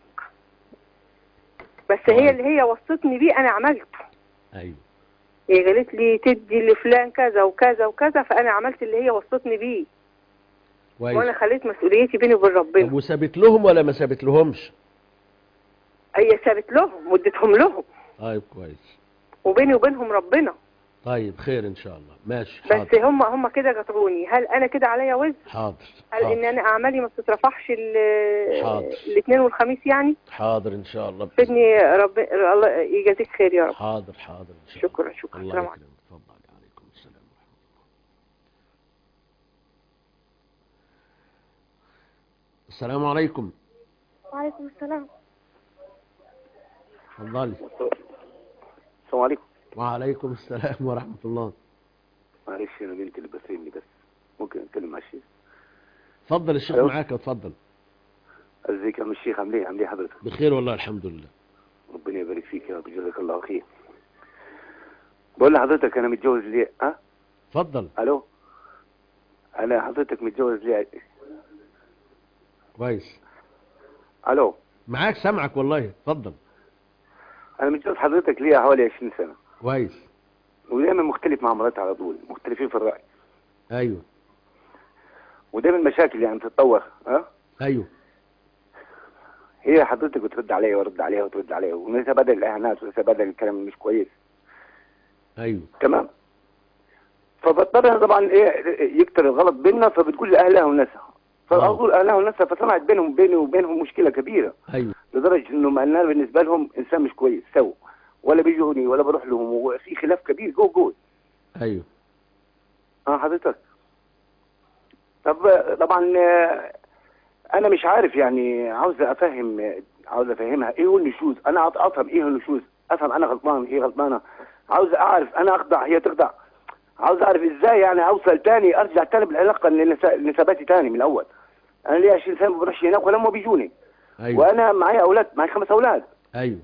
بس
طيب.
هي اللي هي وصتني بيه انا عملته
ايوه
هي قالت لي تدي لفلان كذا وكذا وكذا فانا عملت اللي هي وصتني بيه وانا
كويس
خليت مسؤوليتي بيني وبين
طب
ربنا
وسابت لهم ولا ما سابت لهمش
هي سابت لهم واديتهم لهم
طيب كويس
وبيني وبينهم ربنا
طيب خير ان شاء الله ماشي
بس
حاضر
هم هم كده قطعوني هل انا كده عليا وزر
حاضر
هل ان
حاضر,
انا اعمالي ما بتترفعش ال-
حاضر.
الاثنين والخميس يعني
حاضر ان شاء الله بإذن
سيدني رب الله يجازيك خير يا رب
حاضر حاضر ان شاء الله
شكرا شكرا
الله
السلام عليكم
يكرمك اتفضل عليكم السلام ورحمه الله السلام عليكم
وعليكم السلام
اتفضلي
السلام عليكم
وعليكم السلام ورحمه الله
معلش انا بنتي اللي بترني بس ممكن اتكلم مع الشيخ
اتفضل الشيخ
أيوة.
معاك اتفضل
ازيك يا عم الشيخ عامل ايه عامل ايه حضرتك
بخير والله الحمد لله
ربنا يبارك فيك يا رب جزاك الله خير بقول لحضرتك انا متجوز ليه ها
اتفضل
الو انا حضرتك متجوز ليه
كويس
الو
معاك سامعك والله اتفضل
انا متجوز حضرتك ليه حوالي 20 سنه
كويس
ودايما مختلف مع مراتي على طول مختلفين في الراي
ايوه
ودايما مشاكل يعني تتطور ها
ايوه
هي حضرتك بترد عليا وارد عليها وترد عليها ونتبادل الاهانات ونتبادل الكلام اللي مش كويس
ايوه
تمام فبضطر طبعا ايه يكتر الغلط بيننا فبتقول لاهلها وناسها فاقول اهلها وناسها فسمعت بينهم بيني وبينهم مشكله كبيره
ايوه
لدرجه انه انا بالنسبه لهم انسان مش كويس سو ولا بيجوني ولا بروح لهم وفي خلاف كبير جو جو
ايوه
اه حضرتك طب طبعا آه، انا مش عارف يعني عاوز افهم آه، عاوز افهمها ايه هو النشوز انا أط- افهم ايه هو النشوز افهم انا غلطان هي غلطانه عاوز اعرف انا اخضع هي تخضع عاوز اعرف ازاي يعني اوصل تاني ارجع تاني بالعلاقه لنسا- لنسباتي تاني من الاول انا لي 20 سنه ما بروحش هناك ولا هم بيجوني
ايوه
وانا معايا اولاد معايا خمس اولاد
ايوه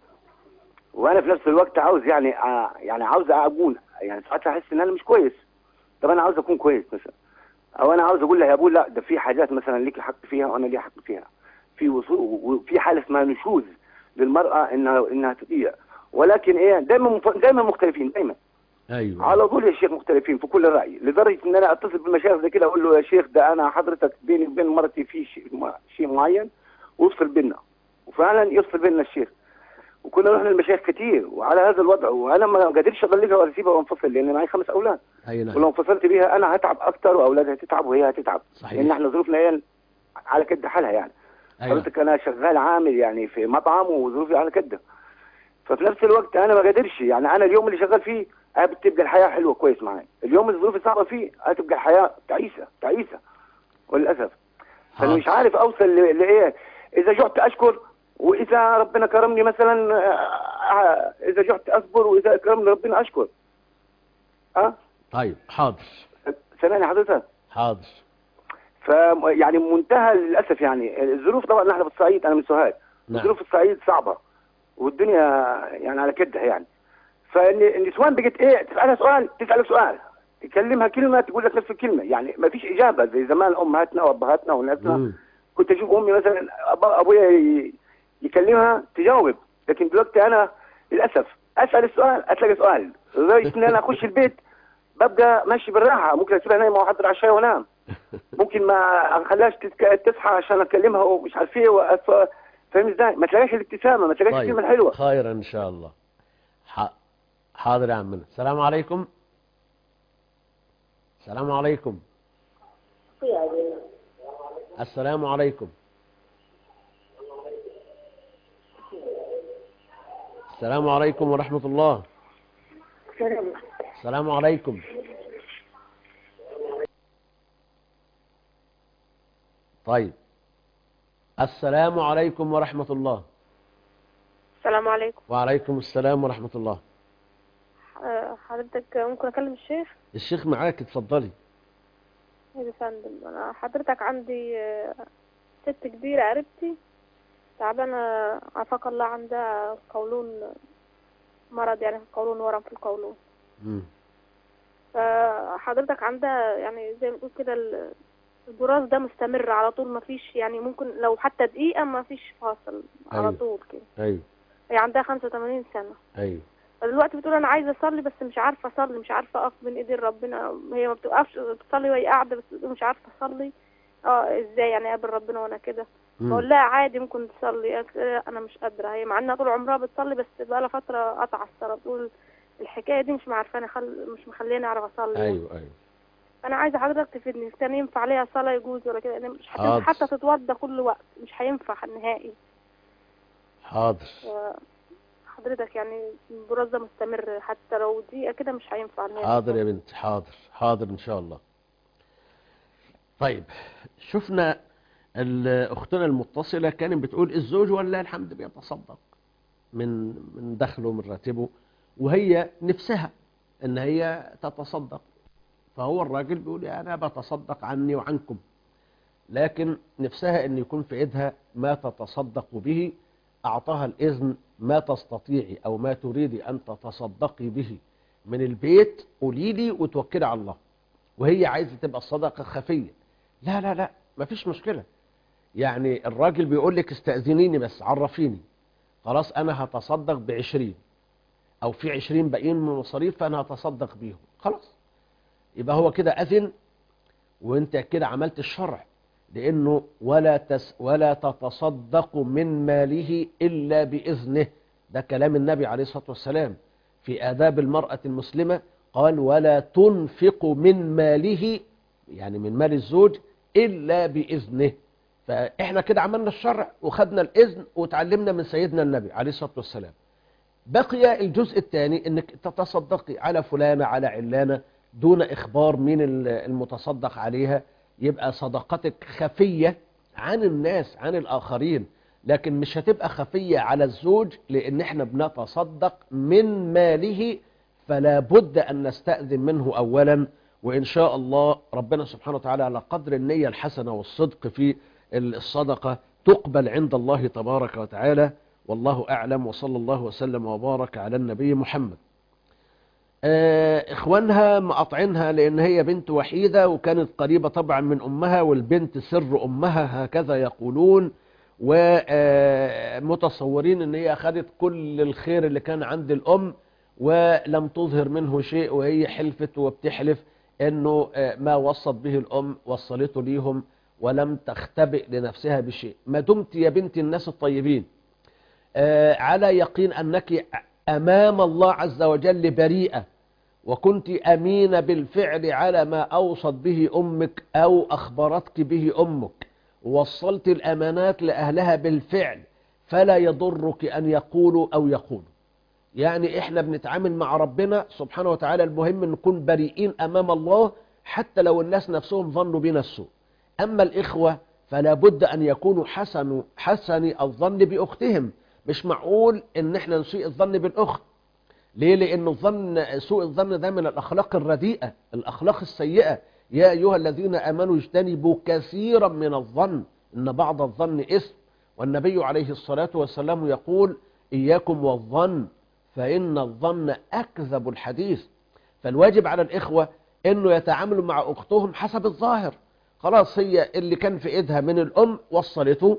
وانا في نفس الوقت عاوز يعني آه يعني عاوز اكون يعني ساعات احس ان انا مش كويس طب انا عاوز اكون كويس مثلا او انا عاوز اقول لها يا ابو لا ده في حاجات مثلا ليك حق فيها وانا لي حق فيها في وصول وفي حاله اسمها نشوز للمراه انها انها تطيع ولكن ايه دايما مف- دايما مختلفين دايما
ايوه
على طول يا شيخ مختلفين في كل الراي لدرجه ان انا اتصل بالمشايخ زي كده اقول له يا شيخ ده انا حضرتك بيني وبين مرتي في شيء ما- شيء معين ويفصل بيننا وفعلا يفصل بيننا الشيخ وكنا رحنا للمشايخ كتير وعلى هذا الوضع وانا ما قادرش اطلقها ولا اسيبها وانفصل لان معي خمس اولاد
اي
ولو
نعم
انفصلت بيها انا هتعب اكتر واولادها هتتعب وهي هتتعب
صحيح.
لان احنا ظروفنا هي على كد حالها يعني
ايوه
حضرتك انا شغال عامل يعني في مطعم وظروفي على كده ففي نفس الوقت انا ما قادرش يعني انا اليوم اللي شغال فيه بتبقى الحياه حلوه كويس معايا اليوم اللي الظروف صعبه فيه هتبقى الحياه تعيسه تعيسه وللاسف فانا
حاضر.
مش عارف اوصل ل- لايه اذا جعت اشكر واذا ربنا كرمني مثلا آه، آه، اذا جعت اصبر واذا كرمني ربنا اشكر ها
طيب حاضر
سامعني حضرتك
حاضر
ف يعني منتهى للاسف يعني الظروف طبعا نحن في الصعيد انا من سوهاج
نعم.
الظروف في الصعيد صعبه والدنيا يعني على كدها يعني فالنسوان بقت ايه تسالها سؤال تسالك سؤال تكلمها كلمه تقول لك نفس الكلمه يعني ما فيش اجابه زي زمان امهاتنا وابهاتنا وناسنا
مم.
كنت اشوف امي مثلا أب- ابويا ي- يكلمها تجاوب لكن دلوقتي انا للاسف اسال السؤال اتلاقي سؤال لدرجه ان انا اخش البيت ببقى ماشي بالراحه ممكن اسيبها نايمه واحضر عشاء وانام ممكن ما اخليهاش تتك- تصحى عشان اكلمها ومش عارف ايه وأف- فاهم ازاي ما تلاقيش الابتسامه ما تلاقيش
طيب
الكلمه الحلوه
خير ان شاء الله ح... حاضر يا عمنا السلام عليكم السلام عليكم السلام عليكم السلام عليكم ورحمة الله السلام عليكم طيب السلام عليكم ورحمة الله
السلام عليكم
وعليكم السلام ورحمة الله
آه، حضرتك ممكن اكلم الشيخ
الشيخ معاك اتفضلي
يا فندم انا حضرتك عندي آه، ست كبيرة قريبتي تعبانة عافاك الله عندها قولون مرض يعني في القولون ورم في القولون
مم.
فحضرتك عندها يعني زي ما تقول كده ال- البراز ده مستمر على طول ما فيش يعني ممكن لو حتى دقيقة ما فيش فاصل على
أيوة.
طول كده
ايوه
هي عندها 85 سنة
ايوه
فدلوقتي بتقول انا عايزه اصلي بس مش عارفه اصلي مش عارفه اقف بين ايدين ربنا هي ما بتوقفش بتصلي وهي قاعده بس بتقول مش عارفه اصلي اه ازاي يعني اقابل ربنا وانا كده
مم.
بقول لها عادي ممكن تصلي قالت لي انا مش قادره هي مع انها طول عمرها بتصلي بس بقى لها فتره قطع الصلاه بتقول الحكايه دي مش معرفاني خل... مش مخليني اعرف اصلي
ايوه ايوه
انا عايزه حضرتك تفيدني كان ينفع عليها صلاه يجوز ولا كده يعني مش
حاضر.
هتنفع حتى تتوضى كل وقت مش هينفع نهائي
حاضر
حضرتك يعني البراز ده مستمر حتى لو دقيقه كده مش هينفع نهائي
حاضر يا بنتي حاضر حاضر ان شاء الله طيب شفنا ال- اختنا المتصله كانت بتقول الزوج ولله الحمد بيتصدق من من دخله من راتبه وهي نفسها ان هي تتصدق فهو الراجل بيقول انا بتصدق عني وعنكم لكن نفسها ان يكون في ايدها ما تتصدق به اعطاها الاذن ما تستطيعي او ما تريدي ان تتصدقي به من البيت قولي لي وتوكلي على الله وهي عايزه تبقى الصدقه خفيه لا لا لا مفيش مشكله يعني الراجل بيقول لك استاذنيني بس عرفيني خلاص انا هتصدق بعشرين او في عشرين باقيين من المصاريف فانا هتصدق بيهم خلاص يبقى هو كده اذن وانت كده عملت الشرع لانه ولا تس ولا تتصدق من ماله الا باذنه ده كلام النبي عليه الصلاه والسلام في آداب المرأة المسلمة قال ولا تنفق من ماله يعني من مال الزوج إلا بإذنه فإحنا كده عملنا الشرع وخدنا الإذن وتعلمنا من سيدنا النبي عليه الصلاة والسلام بقي الجزء الثاني انك تتصدقي على فلانة على علانة دون اخبار مين ال- المتصدق عليها يبقى صدقتك خفية عن الناس عن الاخرين لكن مش هتبقى خفية على الزوج لان احنا بنتصدق من ماله فلا بد ان نستأذن منه اولا وان شاء الله ربنا سبحانه وتعالى على قدر النية الحسنة والصدق في الصدقة تقبل عند الله تبارك وتعالى والله أعلم وصلى الله وسلم وبارك على النبي محمد آه، إخوانها مقاطعينها لأن هي بنت وحيدة وكانت قريبة طبعا من أمها والبنت سر أمها هكذا يقولون ومتصورين أن هي أخذت كل الخير اللي كان عند الأم ولم تظهر منه شيء وهي حلفت وبتحلف أنه آه، ما وصت به الأم وصلته ليهم ولم تختبئ لنفسها بشيء ما دمت يا بنت الناس الطيبين آه، على يقين أنك أمام الله عز وجل بريئة وكنت أمينة بالفعل على ما أوصت به أمك أو أخبرتك به أمك ووصلت الأمانات لأهلها بالفعل فلا يضرك أن يقولوا أو يقولوا يعني إحنا بنتعامل مع ربنا سبحانه وتعالى المهم أن نكون بريئين أمام الله حتى لو الناس نفسهم ظنوا بنا السوء أما الإخوة فلا بد أن يكونوا حسن حسن الظن بأختهم مش معقول ان احنا نسيء الظن بالاخت ليه لان الظن سوء الظن ده من الاخلاق الرديئه الاخلاق السيئه يا ايها الذين امنوا اجتنبوا كثيرا من الظن ان بعض الظن اثم والنبي عليه الصلاه والسلام يقول اياكم والظن فان الظن اكذب الحديث فالواجب على الاخوه انه يتعاملوا مع اختهم حسب الظاهر خلاص هي اللي كان في ايدها من الام وصلته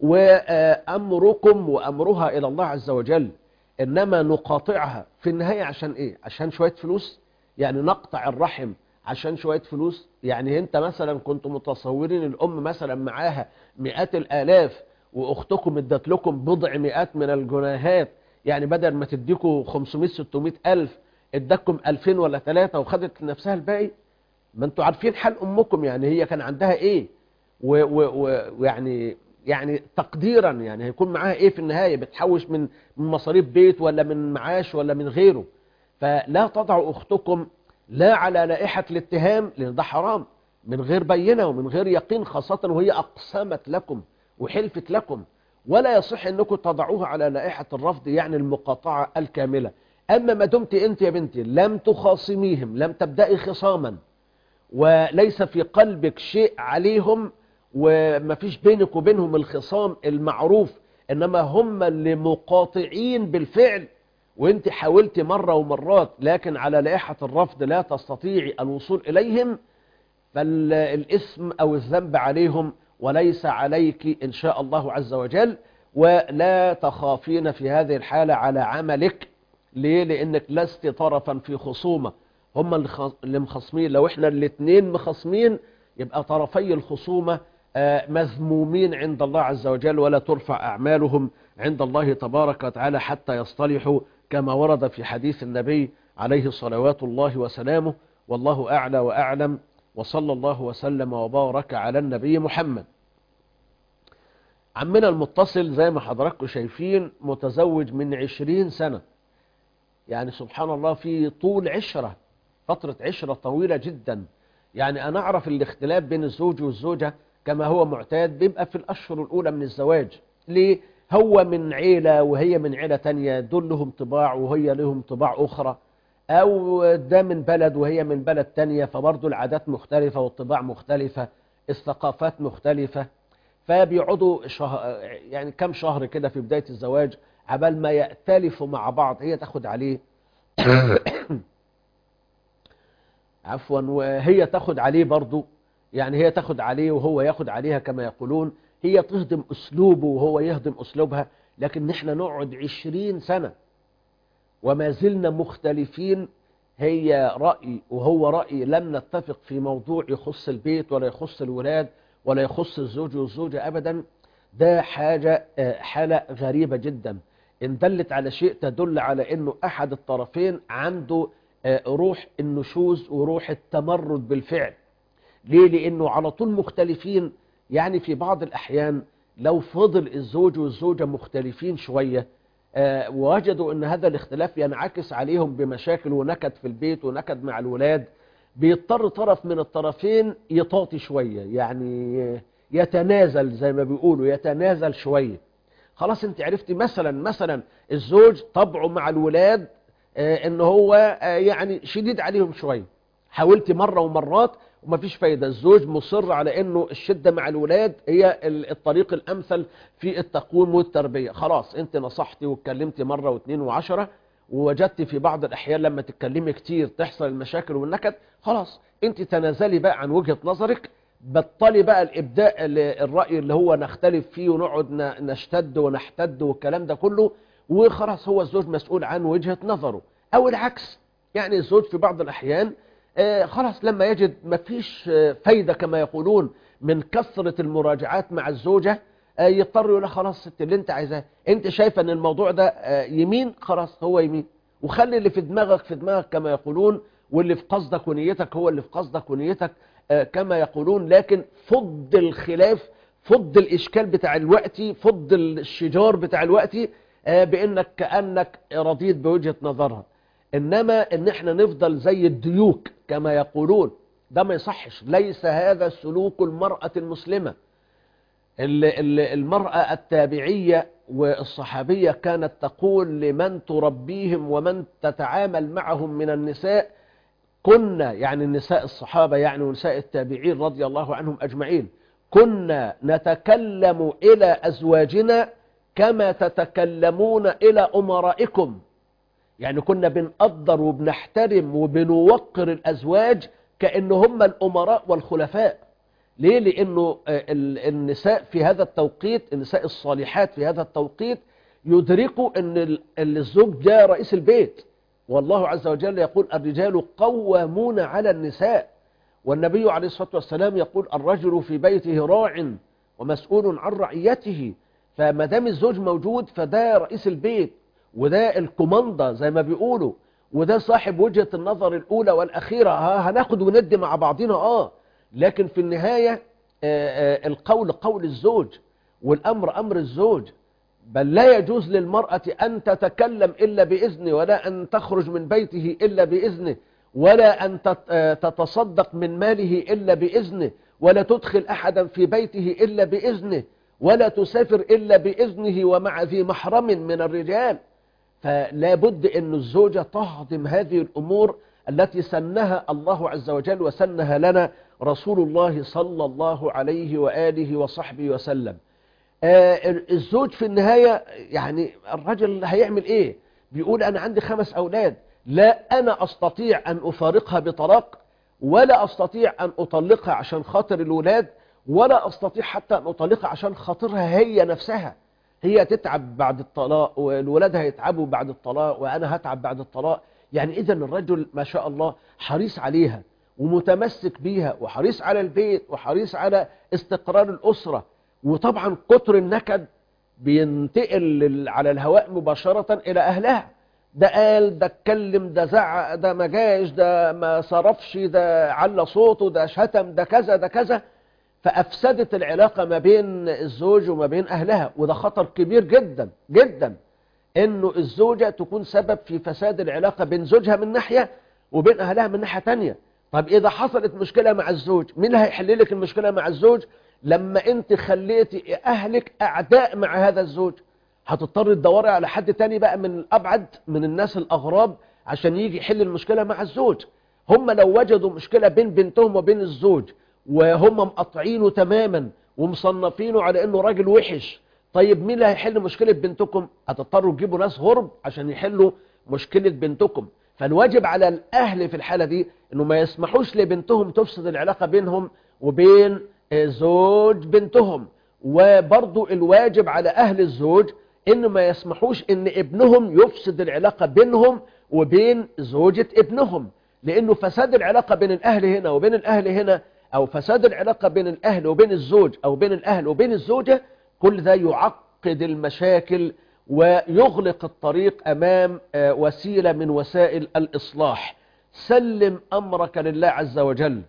وأمركم وأمرها إلى الله عز وجل إنما نقاطعها في النهاية عشان إيه عشان شوية فلوس يعني نقطع الرحم عشان شوية فلوس يعني أنت مثلا كنت متصورين الأم مثلا معاها مئات الآلاف وأختكم ادت لكم بضع مئات من الجنيهات يعني بدل ما تديكوا 500 600 ألف ادكم 2000 ولا 3 وخدت لنفسها الباقي ما انتوا عارفين حال أمكم يعني هي كان عندها إيه و- و- و- ويعني يعني تقديرا يعني هيكون معاها ايه في النهاية بتحوش من من مصاريف بيت ولا من معاش ولا من غيره فلا تضع اختكم لا على لائحة الاتهام لان ده حرام من غير بينة ومن غير يقين خاصة وهي اقسمت لكم وحلفت لكم ولا يصح انكم تضعوها على لائحة الرفض يعني المقاطعة الكاملة اما ما دمت انت يا بنتي لم تخاصميهم لم تبدأي خصاما وليس في قلبك شيء عليهم وما فيش بينك وبينهم الخصام المعروف إنما هم اللي مقاطعين بالفعل وانت حاولت مرة ومرات لكن على لائحة الرفض لا تستطيعي الوصول إليهم فالاسم أو الذنب عليهم وليس عليك إن شاء الله عز وجل ولا تخافين في هذه الحالة على عملك ليه لأنك لست طرفا في خصومة هم اللي خ- اللي مخصمين لو احنا الاثنين مخصمين يبقى طرفي الخصومة آه، مذمومين عند الله عز وجل ولا ترفع أعمالهم عند الله تبارك وتعالى حتى يصطلحوا كما ورد في حديث النبي عليه صلوات الله وسلامه والله أعلى وأعلم وصلى الله وسلم وبارك على النبي محمد عمنا المتصل زي ما حضراتكم شايفين متزوج من عشرين سنة يعني سبحان الله في طول عشرة فترة عشرة طويلة جدا يعني أنا أعرف الاختلاف بين الزوج والزوجة كما هو معتاد بيبقى في الأشهر الأولى من الزواج ليه؟ هو من عيلة وهي من عيلة تانية دول لهم طباع وهي لهم طباع أخرى أو ده من بلد وهي من بلد تانية فبرضه العادات مختلفة والطباع مختلفة الثقافات مختلفة فبيقعدوا شهر يعني كم شهر كده في بداية الزواج عبال ما يأتلفوا مع بعض هي تاخد عليه عفوا وهي تاخد عليه برضو يعني هي تاخد عليه وهو ياخد عليها كما يقولون هي تهضم أسلوبه وهو يهضم أسلوبها لكن نحن نقعد عشرين سنة وما زلنا مختلفين هي رأي وهو رأي لم نتفق في موضوع يخص البيت ولا يخص الولاد ولا يخص الزوج والزوجة أبدا ده حاجة آه، حالة غريبة جدا إن دلت على شيء تدل على أنه أحد الطرفين عنده آه، روح النشوز وروح التمرد بالفعل ليه لأنه على طول مختلفين يعني في بعض الأحيان لو فضل الزوج والزوجة مختلفين شوية آه، ووجدوا أن هذا الاختلاف ينعكس عليهم بمشاكل ونكد في البيت ونكد مع الولاد بيضطر طرف من الطرفين يطاطي شوية يعني يتنازل زي ما بيقولوا يتنازل شوية خلاص انت عرفتي مثلا مثلا الزوج طبعه مع الولاد آه، ان هو آه، يعني شديد عليهم شوية حاولت مرة ومرات ومفيش فايدة الزوج مصر على انه الشدة مع الولاد هي ال- الطريق الامثل في التقويم والتربية خلاص انت نصحتي واتكلمتي مرة واثنين وعشرة ووجدت في بعض الاحيان لما تتكلمي كتير تحصل المشاكل والنكد خلاص انت تنازلي بقى عن وجهة نظرك بطلي بقى الابداء ال- الرأي اللي هو نختلف فيه ونقعد ن- نشتد ونحتد والكلام ده كله وخلاص هو الزوج مسؤول عن وجهة نظره او العكس يعني الزوج في بعض الاحيان آه، خلاص لما يجد مفيش آه، فايدة كما يقولون من كثرة المراجعات مع الزوجة آه، يضطر يقول لها خلاص ست اللي انت عايزاه انت شايفه ان الموضوع ده آه، يمين خلاص هو يمين وخلي اللي في دماغك في دماغك كما يقولون واللي في قصدك ونيتك هو اللي في قصدك ونيتك آه، كما يقولون لكن فض الخلاف فض الاشكال بتاع الوقت فض الشجار بتاع الوقت آه، بانك كانك رضيت بوجهه نظرها انما ان احنا نفضل زي الديوك كما يقولون ده ما يصحش ليس هذا سلوك المرأة المسلمة ال- ال- المرأة التابعية والصحابية كانت تقول لمن تربيهم ومن تتعامل معهم من النساء كنا يعني النساء الصحابة يعني ونساء التابعين رضي الله عنهم أجمعين كنا نتكلم إلى أزواجنا كما تتكلمون إلى أمرائكم يعني كنا بنقدر وبنحترم وبنوقر الأزواج كأن هم الأمراء والخلفاء ليه؟ لأنه آه، ال- النساء في هذا التوقيت النساء الصالحات في هذا التوقيت يدركوا أن ال- ال- الزوج ده رئيس البيت والله عز وجل يقول الرجال قوامون على النساء والنبي عليه الصلاة والسلام يقول الرجل في بيته راع ومسؤول عن رعيته فما دام الزوج موجود فده رئيس البيت وده الكوماندا زي ما بيقولوا وده صاحب وجهة النظر الأولى والأخيرة ها هناخد وندي مع بعضنا آه لكن في النهاية آه، آه، القول قول الزوج والأمر أمر الزوج بل لا يجوز للمرأة أن تتكلم إلا بإذنه ولا أن تخرج من بيته إلا بإذنه ولا أن تت- آه، تتصدق من ماله إلا بإذنه ولا تدخل أحدا في بيته إلا بإذنه ولا تسافر إلا بإذنه ومع ذي محرم من الرجال فلا بد أن الزوجة تهضم هذه الأمور التي سنها الله عز وجل وسنها لنا رسول الله صلى الله عليه وآله وصحبه وسلم آه، الزوج في النهاية يعني الرجل هيعمل ايه بيقول انا عندي خمس اولاد لا انا استطيع ان افارقها بطلاق ولا استطيع ان اطلقها عشان خاطر الولاد ولا استطيع حتى ان اطلقها عشان خاطرها هي نفسها هي تتعب بعد الطلاق والولاد هيتعبوا بعد الطلاق وانا هتعب بعد الطلاق يعني اذا الرجل ما شاء الله حريص عليها ومتمسك بيها وحريص على البيت وحريص على استقرار الاسره وطبعا كتر النكد بينتقل لل- على الهواء مباشرة إلى أهلها ده قال ده اتكلم ده زعق ده ما جاش ده ما صرفش ده على صوته ده شتم ده كذا ده كذا فأفسدت العلاقة ما بين الزوج وما بين أهلها وده خطر كبير جدا جدا إنه الزوجة تكون سبب في فساد العلاقة بين زوجها من ناحية وبين أهلها من ناحية تانية طب إذا حصلت مشكلة مع الزوج مين اللي هيحل لك المشكلة مع الزوج لما أنت خليتي أهلك أعداء مع هذا الزوج هتضطر تدوري على حد تاني بقى من الأبعد من الناس الأغراب عشان يجي يحل المشكلة مع الزوج هم لو وجدوا مشكلة بين بنتهم وبين الزوج وهم مقطعينه تماما ومصنفينه على انه راجل وحش طيب مين اللي هيحل مشكلة بنتكم هتضطروا تجيبوا ناس غرب عشان يحلوا مشكلة بنتكم فالواجب على الأهل في الحالة دي انه ما يسمحوش لبنتهم تفسد العلاقة بينهم وبين آه، زوج بنتهم وبرضو الواجب على أهل الزوج إن ما يسمحوش إن ابنهم يفسد العلاقة بينهم وبين زوجة ابنهم لأنه فساد العلاقة بين الأهل هنا وبين الأهل هنا أو فساد العلاقة بين الأهل وبين الزوج أو بين الأهل وبين الزوجة كل ده يعقد المشاكل ويغلق الطريق أمام آه، وسيلة من وسائل الإصلاح سلم أمرك لله عز وجل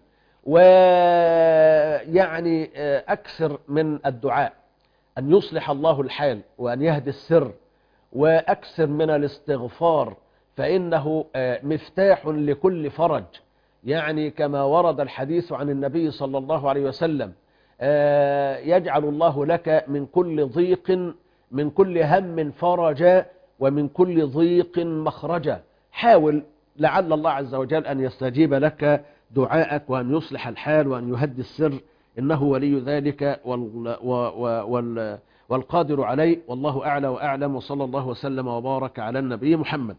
ويعني آه، أكثر من الدعاء أن يصلح الله الحال وأن يهدي السر وأكثر من الاستغفار فإنه آه، مفتاح لكل فرج يعني كما ورد الحديث عن النبي صلى الله عليه وسلم آه، يجعل الله لك من كل ضيق من كل هم فرجا ومن كل ضيق مخرجا حاول لعل الله عز وجل أن يستجيب لك دعاءك وأن يصلح الحال وأن يهدي السر إنه ولي ذلك وال و و وال والقادر عليه والله أعلى وأعلم وصلى الله وسلم وبارك على النبي محمد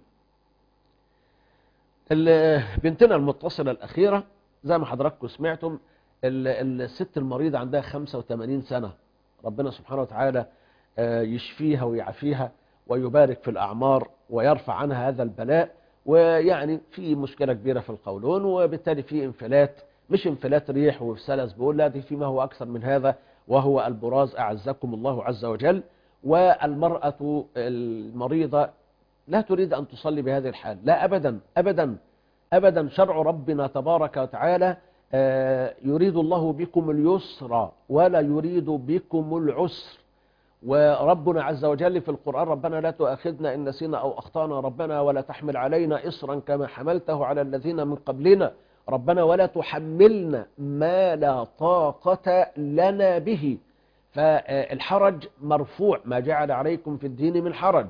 ال- بنتنا المتصلة الأخيرة زي ما حضراتكم سمعتم ال- الست المريضة عندها 85 سنة ربنا سبحانه وتعالى آه، يشفيها ويعافيها ويبارك في الأعمار ويرفع عنها هذا البلاء ويعني في مشكلة كبيرة في القولون وبالتالي في انفلات مش انفلات ريح وسلس بقول لا دي فيما هو أكثر من هذا وهو البراز أعزكم الله عز وجل والمرأة المريضة لا تريد أن تصلي بهذه الحال لا أبدا أبدا أبدا شرع ربنا تبارك وتعالى آه، يريد الله بكم اليسر ولا يريد بكم العسر وربنا عز وجل في القرآن ربنا لا تؤاخذنا إن نسينا أو أخطأنا ربنا ولا تحمل علينا إصرا كما حملته على الذين من قبلنا ربنا ولا تحملنا ما لا طاقة لنا به فالحرج مرفوع ما جعل عليكم في الدين من حرج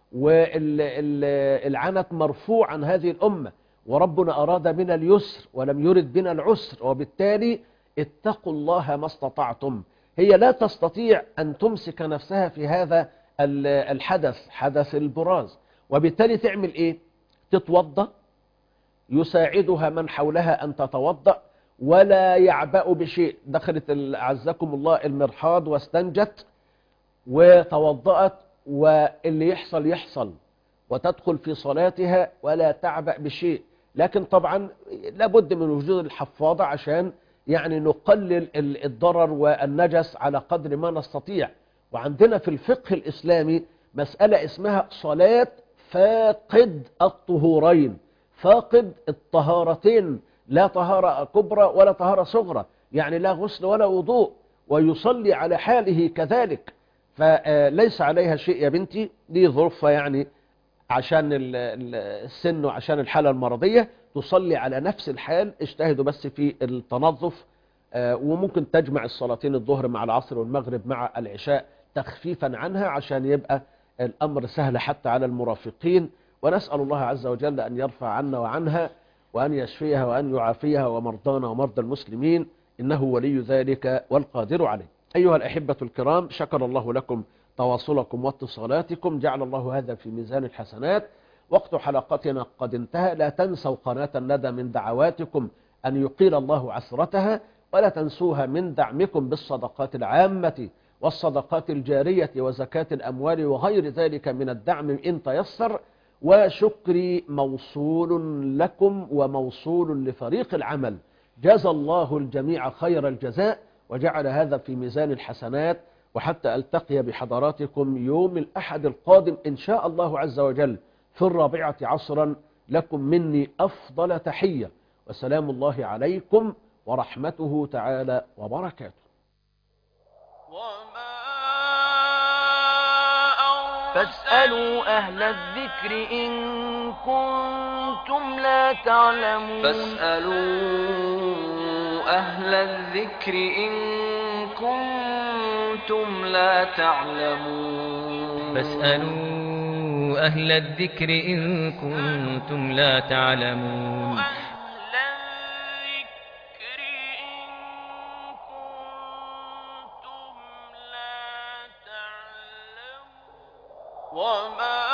والعنت مرفوع عن هذه الأمة وربنا أراد بنا اليسر ولم يرد بنا العسر وبالتالي اتقوا الله ما استطعتم هي لا تستطيع أن تمسك نفسها في هذا ال- الحدث حدث البراز وبالتالي تعمل إيه تتوضأ يساعدها من حولها أن تتوضأ ولا يعبأ بشيء دخلت ال- أعزكم الله المرحاض واستنجت وتوضأت واللي يحصل يحصل وتدخل في صلاتها ولا تعبأ بشيء لكن طبعا لابد من وجود الحفاضة عشان يعني نقلل ال- الضرر والنجس على قدر ما نستطيع وعندنا في الفقه الإسلامي مسألة اسمها صلاة فاقد الطهورين فاقد الطهارتين لا طهارة كبرى ولا طهارة صغرى يعني لا غسل ولا وضوء ويصلي على حاله كذلك فليس عليها شيء يا بنتي دي ظروفها يعني عشان ال- ال- السن وعشان الحالة المرضية تصلي على نفس الحال اجتهدوا بس في التنظف آه، وممكن تجمع الصلاتين الظهر مع العصر والمغرب مع العشاء تخفيفا عنها عشان يبقى الأمر سهل حتى على المرافقين ونسأل الله عز وجل أن يرفع عنا وعنها وأن يشفيها وأن يعافيها ومرضانا ومرضى المسلمين إنه ولي ذلك والقادر عليه أيها الأحبة الكرام شكر الله لكم تواصلكم واتصالاتكم جعل الله هذا في ميزان الحسنات وقت حلقتنا قد انتهى لا تنسوا قناة الندى من دعواتكم أن يقيل الله عسرتها ولا تنسوها من دعمكم بالصدقات العامة والصدقات الجارية وزكاة الأموال وغير ذلك من الدعم إن تيسر وشكري موصول لكم وموصول لفريق العمل جزى الله الجميع خير الجزاء وجعل هذا في ميزان الحسنات وحتى ألتقي بحضراتكم يوم الأحد القادم إن شاء الله عز وجل في الرابعة عصرا لكم مني أفضل تحية وسلام الله عليكم ورحمته تعالى وبركاته
فاسألوا أهل الذكر إن كنتم لا تعلمون
فاسألوا أهل الذكر إن كنتم لا تعلمون
فاسألوا أهل الذكر إن كنتم لا تعلمون
أهل الذكر إن كنتم لا تعلمون وما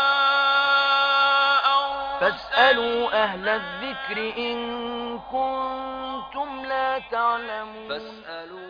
فاسألوا أهل الذكر إن كنتم لا تعلمون
فاسألوا